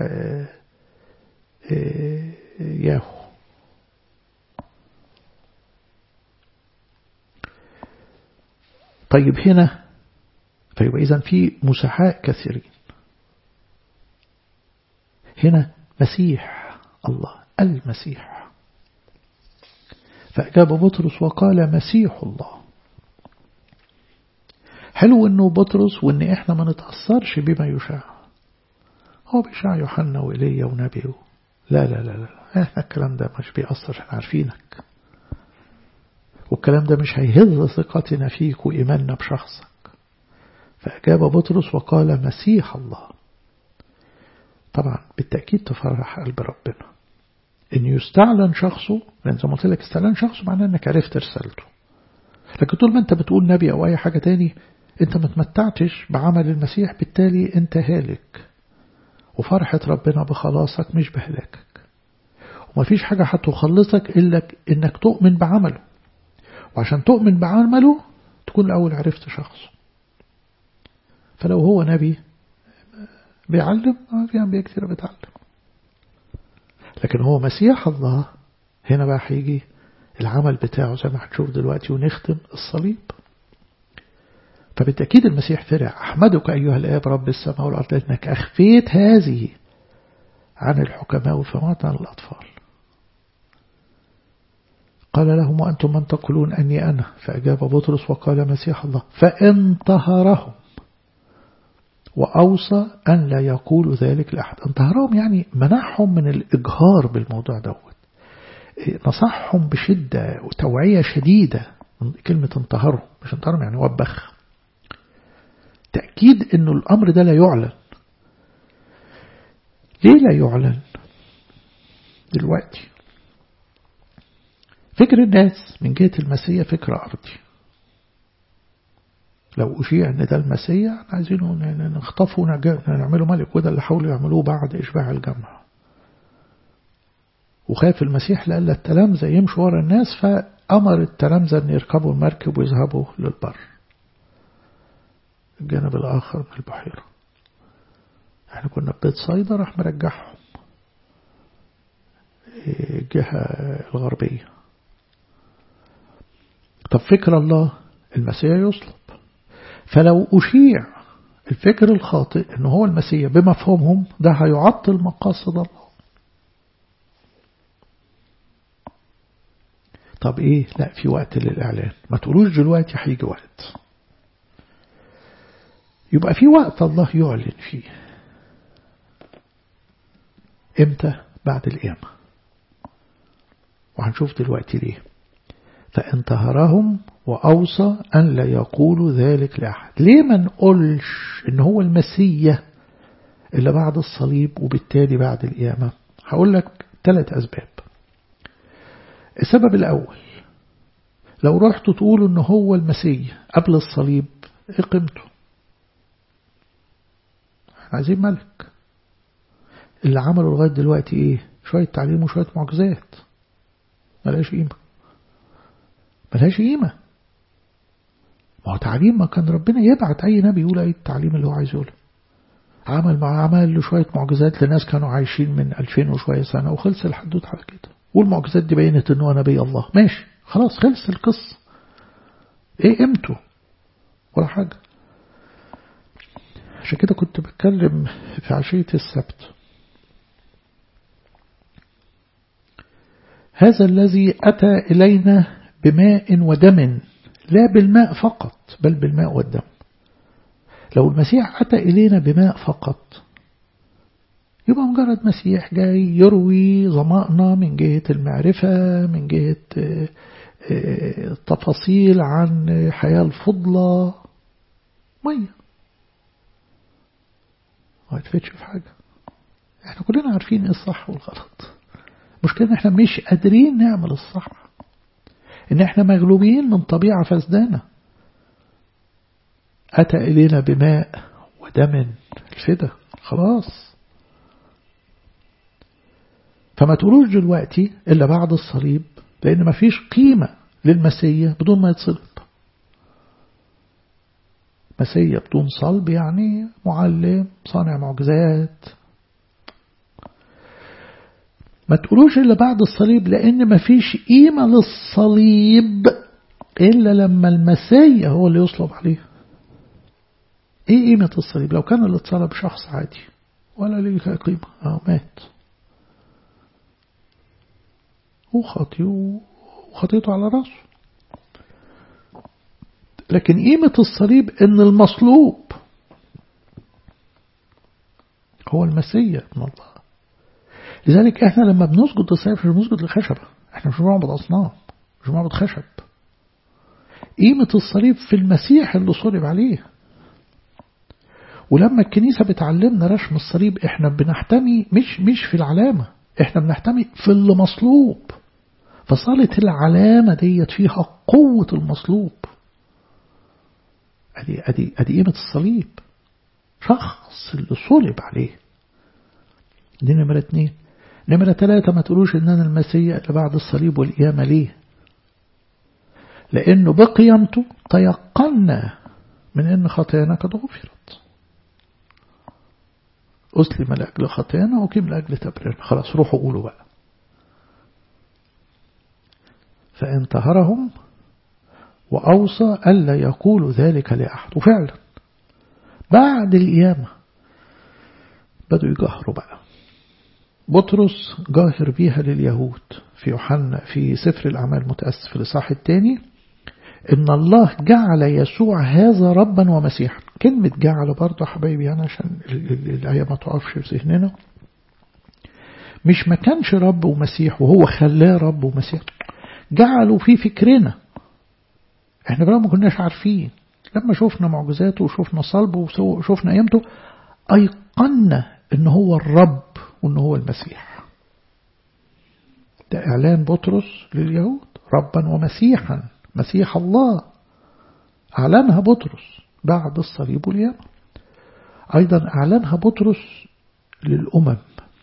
ياهو طيب هنا طيب إذا في مسحاء كثيرين هنا مسيح الله المسيح فأجاب بطرس وقال مسيح الله حلو انه بطرس وان احنا ما نتأثرش بما يشاع هو بيشاع يوحنا وإيليا ونبي لا لا لا لا احنا الكلام ده مش بيأثر احنا عارفينك والكلام ده مش هيهز ثقتنا فيك وإيماننا بشخصك فأجاب بطرس وقال مسيح الله طبعا بالتأكيد تفرح قلب ربنا إن يستعلن شخصه لأن زي ما قلت لك استعلان شخصه معناه إنك عرفت رسالته لكن طول ما أنت بتقول نبي أو أي حاجة تاني أنت ما تمتعتش بعمل المسيح بالتالي أنت هالك وفرحة ربنا بخلاصك مش بهلاكك وما فيش حاجة هتخلصك إلا إنك تؤمن بعمله وعشان تؤمن بعمله تكون الأول عرفت شخصه فلو هو نبي بيعلم في أنبياء كثيرة بتعلم لكن هو مسيح الله هنا بقى هيجي العمل بتاعه زي ما هنشوف دلوقتي ونختم الصليب فبالتأكيد المسيح فرع أحمدك أيها الآب رب السماء والأرض لأنك أخفيت هذه عن الحكماء والفمات عن الأطفال قال لهم وأنتم من تقولون أني أنا فأجاب بطرس وقال مسيح الله فإن طهرهم وأوصى أن لا يقولوا ذلك لأحد انتهرهم يعني منعهم من الإجهار بالموضوع دوت نصحهم بشدة وتوعية شديدة كلمة انتهرهم مش انتهرهم يعني وبخ تأكيد أنه الأمر ده لا يعلن ليه لا يعلن دلوقتي فكر الناس من جهة المسيح فكر أرضي لو أشيع أن ده المسيح عايزينه نخطفه ونعمله ملك وده اللي حاولوا يعملوه بعد إشباع الجمع وخاف المسيح لألا التلامذة يمشوا ورا الناس فأمر التلامذة أن يركبوا المركب ويذهبوا للبر الجانب الآخر من البحيرة احنا كنا في بيت صيدا راح مرجعهم الجهة الغربية طب فكر الله المسيح يصلب فلو أشيع الفكر الخاطئ أنه هو المسيح بمفهومهم ده هيعطل مقاصد الله طب ايه لا في وقت للإعلان ما تقولوش دلوقتي هيجي وقت يبقى في وقت الله يعلن فيه امتى بعد القيامة وهنشوف دلوقتي ليه فانتهرهم وأوصى أن لا يقولوا ذلك لأحد ليه ما نقولش إن هو المسيح اللي بعد الصليب وبالتالي بعد القيامة هقول لك ثلاث أسباب السبب الأول لو رحتوا تقولوا إن هو المسيح قبل الصليب إيه قيمته احنا عايزين ملك اللي عمله لغاية دلوقتي إيه شوية تعليم وشوية معجزات ملهاش قيمة ملهاش قيمة ما هو تعليم ما كان ربنا يبعت أي نبي يقول أي التعليم اللي هو عايز يقوله عمل مع عمل له شوية معجزات لناس كانوا عايشين من 2000 وشوية سنة وخلص الحدود على كده والمعجزات دي بينت ان هو نبي الله ماشي خلاص خلص القصة ايه قيمته ولا حاجة عشان كده كنت بتكلم في عشية السبت هذا الذي أتى إلينا بماء ودم لا بالماء فقط بل بالماء والدم لو المسيح أتى إلينا بماء فقط يبقى مجرد مسيح جاي يروي ظمائنا من جهة المعرفة من جهة التفاصيل عن حياة الفضلة مية ما يتفتش في حاجة احنا كلنا عارفين ايه الصح والغلط مشكلة ان احنا مش قادرين نعمل الصح ان احنا مغلوبين من طبيعة فسدانة أتى إلينا بماء ودم الفدا خلاص فما تقولوش دلوقتي إلا بعد الصليب لأن ما فيش قيمة للمسيح بدون ما يتصلب مسيح بدون صلب يعني معلم صانع معجزات ما تقولوش إلا بعد الصليب لأن ما فيش قيمة للصليب إلا لما المسيح هو اللي يصلب عليه ايه قيمة الصليب لو كان اللي اتصلب شخص عادي ولا ليه قيمة اه مات وخطي وخطيته على راسه لكن قيمة الصليب ان المصلوب هو المسيح من الله لذلك احنا لما بنسجد للصليب مش بنسجد لخشبة احنا مش بنعبد اصنام مش بنعبد خشب قيمة الصليب في المسيح اللي صلب عليه ولما الكنيسة بتعلمنا رسم الصليب احنا بنحتمي مش مش في العلامة احنا بنحتمي في اللي مصلوب فصالة العلامة ديت فيها قوة المصلوب ادي ادي ادي قيمة الصليب شخص اللي صلب عليه دي نمرة اتنين نمرة تلاتة ما تقولوش ان انا المسيح اللي بعد الصليب والقيامة ليه لانه بقيامته تيقنا من ان خطايانا قد غفرت أسلم لأجل خطايانا وكم لأجل تبريرنا خلاص روحوا قولوا بقى فانتهرهم وأوصى ألا يقولوا ذلك لأحد وفعلا بعد القيامة بدوا يجهروا بقى بطرس جاهر بيها لليهود في يوحنا في سفر الأعمال متأسف الإصحاح الثاني إن الله جعل يسوع هذا ربا ومسيحا كلمة جعل برضه حبايبي أنا عشان الآية ما تقفش في ذهننا مش ما كانش رب ومسيح وهو خلاه رب ومسيح جعلوا في فكرنا احنا بقى ما كناش عارفين لما شفنا معجزاته وشفنا صلبه وشفنا قيمته أيقنا إن هو الرب وإن هو المسيح ده إعلان بطرس لليهود ربا ومسيحا مسيح الله أعلنها بطرس بعد الصليب واليوم أيضا أعلنها بطرس للأمم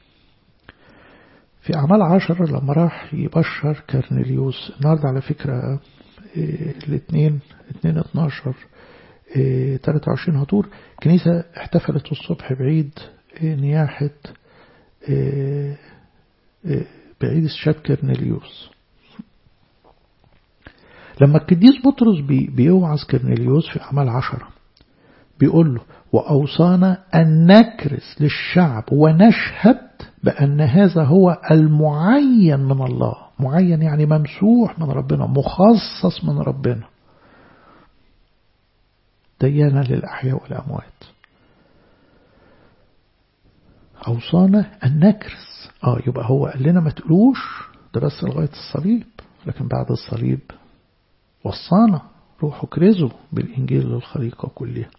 في أعمال عشر لما راح يبشر كرنليوس النهاردة على فكرة الاثنين اثنين اتناشر 23 هطور كنيسة احتفلت الصبح بعيد نياحة بعيد الشاب كرنليوس لما القديس بطرس بي بيوعظ كرنليوس في أعمال عشرة بيقول له وأوصانا أن نكرس للشعب ونشهد بأن هذا هو المعين من الله معين يعني ممسوح من ربنا مخصص من ربنا ديانا للأحياء والأموات أوصانا أن نكرس آه يبقى هو قال لنا ما تقولوش ده بس لغاية الصليب لكن بعد الصليب وصانا روحوا كرزوا بالإنجيل للخليقة كلها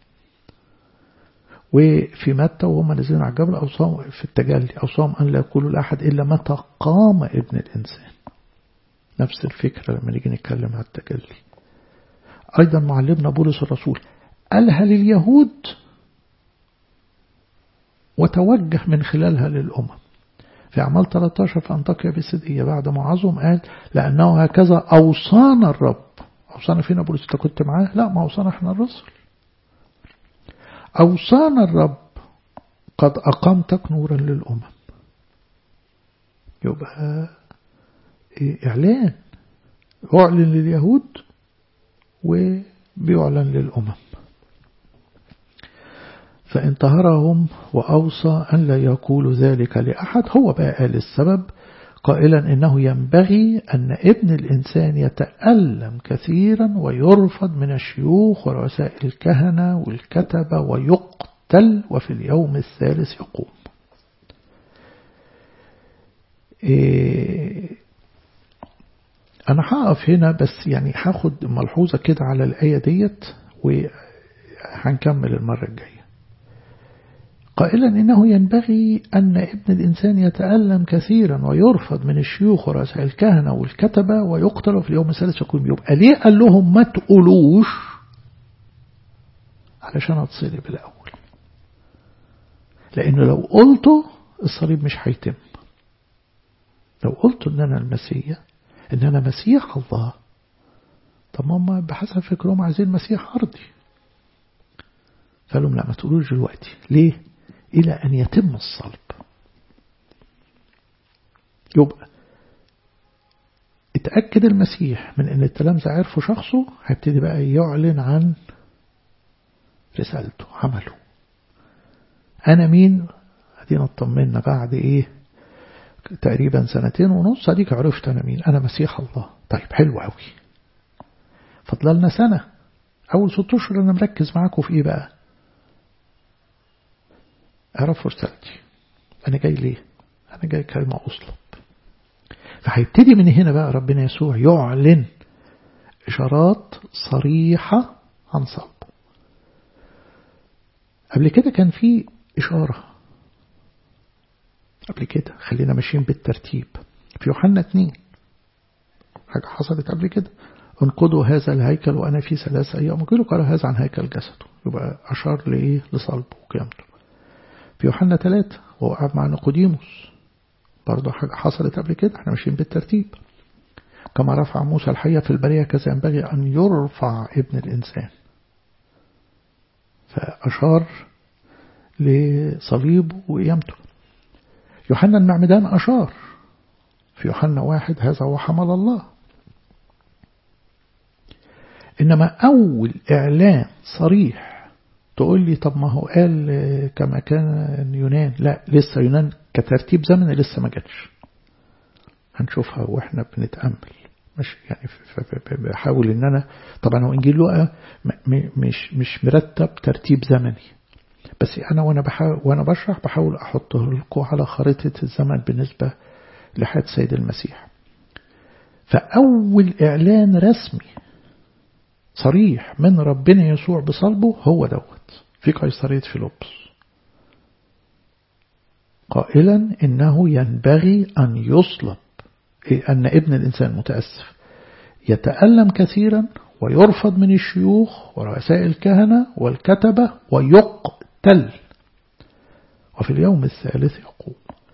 وفي متى وهم نازلين على الجبل أوصاهم في التجلي أوصاهم أن لا يقولوا لأحد إلا متى قام ابن الإنسان نفس الفكرة لما نيجي نتكلم على التجلي أيضا معلمنا بولس الرسول قالها لليهود وتوجه من خلالها للأمم في أعمال 13 في أنطاكيا بسدية بعد ما عظم قال لأنه هكذا أوصانا الرب أوصانا فينا بولس أنت كنت معاه لا ما أوصانا إحنا الرسل أوصانا الرب قد أقامتك نورا للأمم يبقى إعلان أعلن لليهود وبيعلن للأمم فانتهرهم وأوصى أن لا يقول ذلك لأحد هو بقى قال السبب قائلا إنه ينبغي أن ابن الإنسان يتألم كثيرا ويرفض من الشيوخ ورؤساء الكهنة والكتبة ويقتل وفي اليوم الثالث يقوم إيه أنا هقف هنا بس يعني هاخد ملحوظة كده على الآية ديت وهنكمل المرة الجاية قائلا إنه ينبغي أن ابن الإنسان يتألم كثيرا ويرفض من الشيوخ ورؤساء الكهنة والكتبة ويقتل في اليوم الثالث يقوم يبقى ليه قال لهم ما تقولوش علشان أتصلب الأول لأنه لو قلته الصليب مش هيتم لو قلت إن أنا المسيح إن أنا مسيح الله طب ما بحسب فكرهم عايزين مسيح أرضي فقالوا لا ما تقولوش دلوقتي ليه إلى أن يتم الصلب يبقى اتأكد المسيح من أن التلامذة عرفوا شخصه هيبتدي بقى يعلن عن رسالته عمله أنا مين أدينا اطمنا بعد إيه تقريبا سنتين ونص أديك عرفت أنا مين أنا مسيح الله طيب حلو أوي فضلنا سنة أول ست أشهر أنا مركز معاكم في إيه بقى اعرفوا رسالتي أنا جاي ليه أنا جاي كلمة أصلب فهيبتدي من هنا بقى ربنا يسوع يعلن إشارات صريحة عن صلبه قبل كده كان في إشارة قبل كده خلينا ماشيين بالترتيب في يوحنا 2 حاجة حصلت قبل كده انقضوا هذا الهيكل وأنا في ثلاث أيام كله قال هذا عن هيكل جسده يبقى أشار لإيه لصلبه وقيامته في يوحنا 3 وهو قاعد مع نيقوديموس برضه حاجة حصلت قبل كده احنا ماشيين بالترتيب كما رفع موسى الحية في البرية كذا ينبغي أن يرفع ابن الإنسان فأشار لصليبه وقيامته يوحنا المعمدان أشار في يوحنا واحد هذا هو حمل الله إنما أول إعلان صريح تقول لي طب ما هو قال كما كان يونان لا لسه يونان كترتيب زمني لسه ما جاتش هنشوفها واحنا بنتأمل مش يعني بحاول ان انا طبعا هو انجيل لوقا مش مش مرتب ترتيب زمني بس انا وانا بحاول وانا بشرح بحاول احطه لكم على خريطه الزمن بالنسبه لحياه سيد المسيح فاول اعلان رسمي صريح من ربنا يسوع بصلبه هو دوت في قيصريه فيلبس قائلا إنه ينبغي أن يصلب أن ابن الإنسان متأسف يتألم كثيرا ويرفض من الشيوخ ورؤساء الكهنة والكتبة ويقتل وفي اليوم الثالث يقوم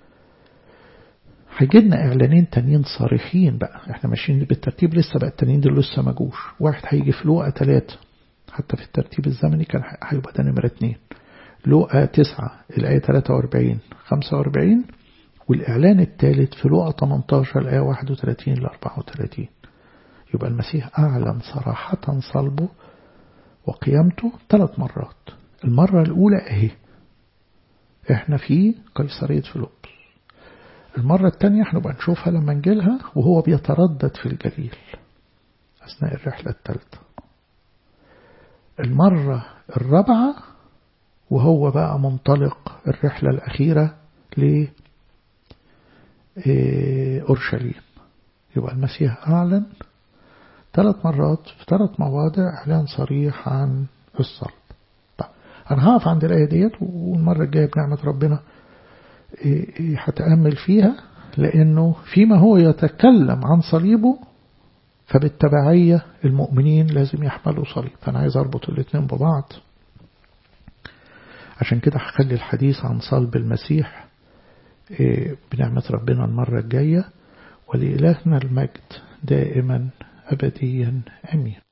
هيجيلنا إعلانين تانيين صريحين بقى احنا ماشيين بالترتيب لسه بقى التانيين دول لسه ما جوش واحد هيجي في لوقا ثلاثة حتى في الترتيب الزمني كان هيبقى ده نمرة اتنين لوقا 9 الآية 43 45 والإعلان الثالث في لوقا 18 الآية 31 ل 34 يبقى المسيح أعلن صراحة صلبه وقيامته ثلاث مرات المرة الأولى أهي إحنا في قيصرية فيلبس المرة الثانية احنا بقى نشوفها لما نجيلها وهو بيتردد في الجليل أثناء الرحلة الثالثة المرة الرابعة وهو بقى منطلق الرحلة الأخيرة لأورشليم يبقى المسيح أعلن ثلاث مرات في ثلاث مواضع إعلان صريح عن الصلب طيب أنا هقف عند الآية ديت والمرة الجاية بنعمة ربنا هتأمل فيها لأنه فيما هو يتكلم عن صليبه فبالتبعية المؤمنين لازم يحملوا صليب فأنا عايز أربط الاثنين ببعض عشان كده هخلي الحديث عن صلب المسيح بنعمة ربنا المرة الجاية ولإلهنا المجد دائما أبديا أمين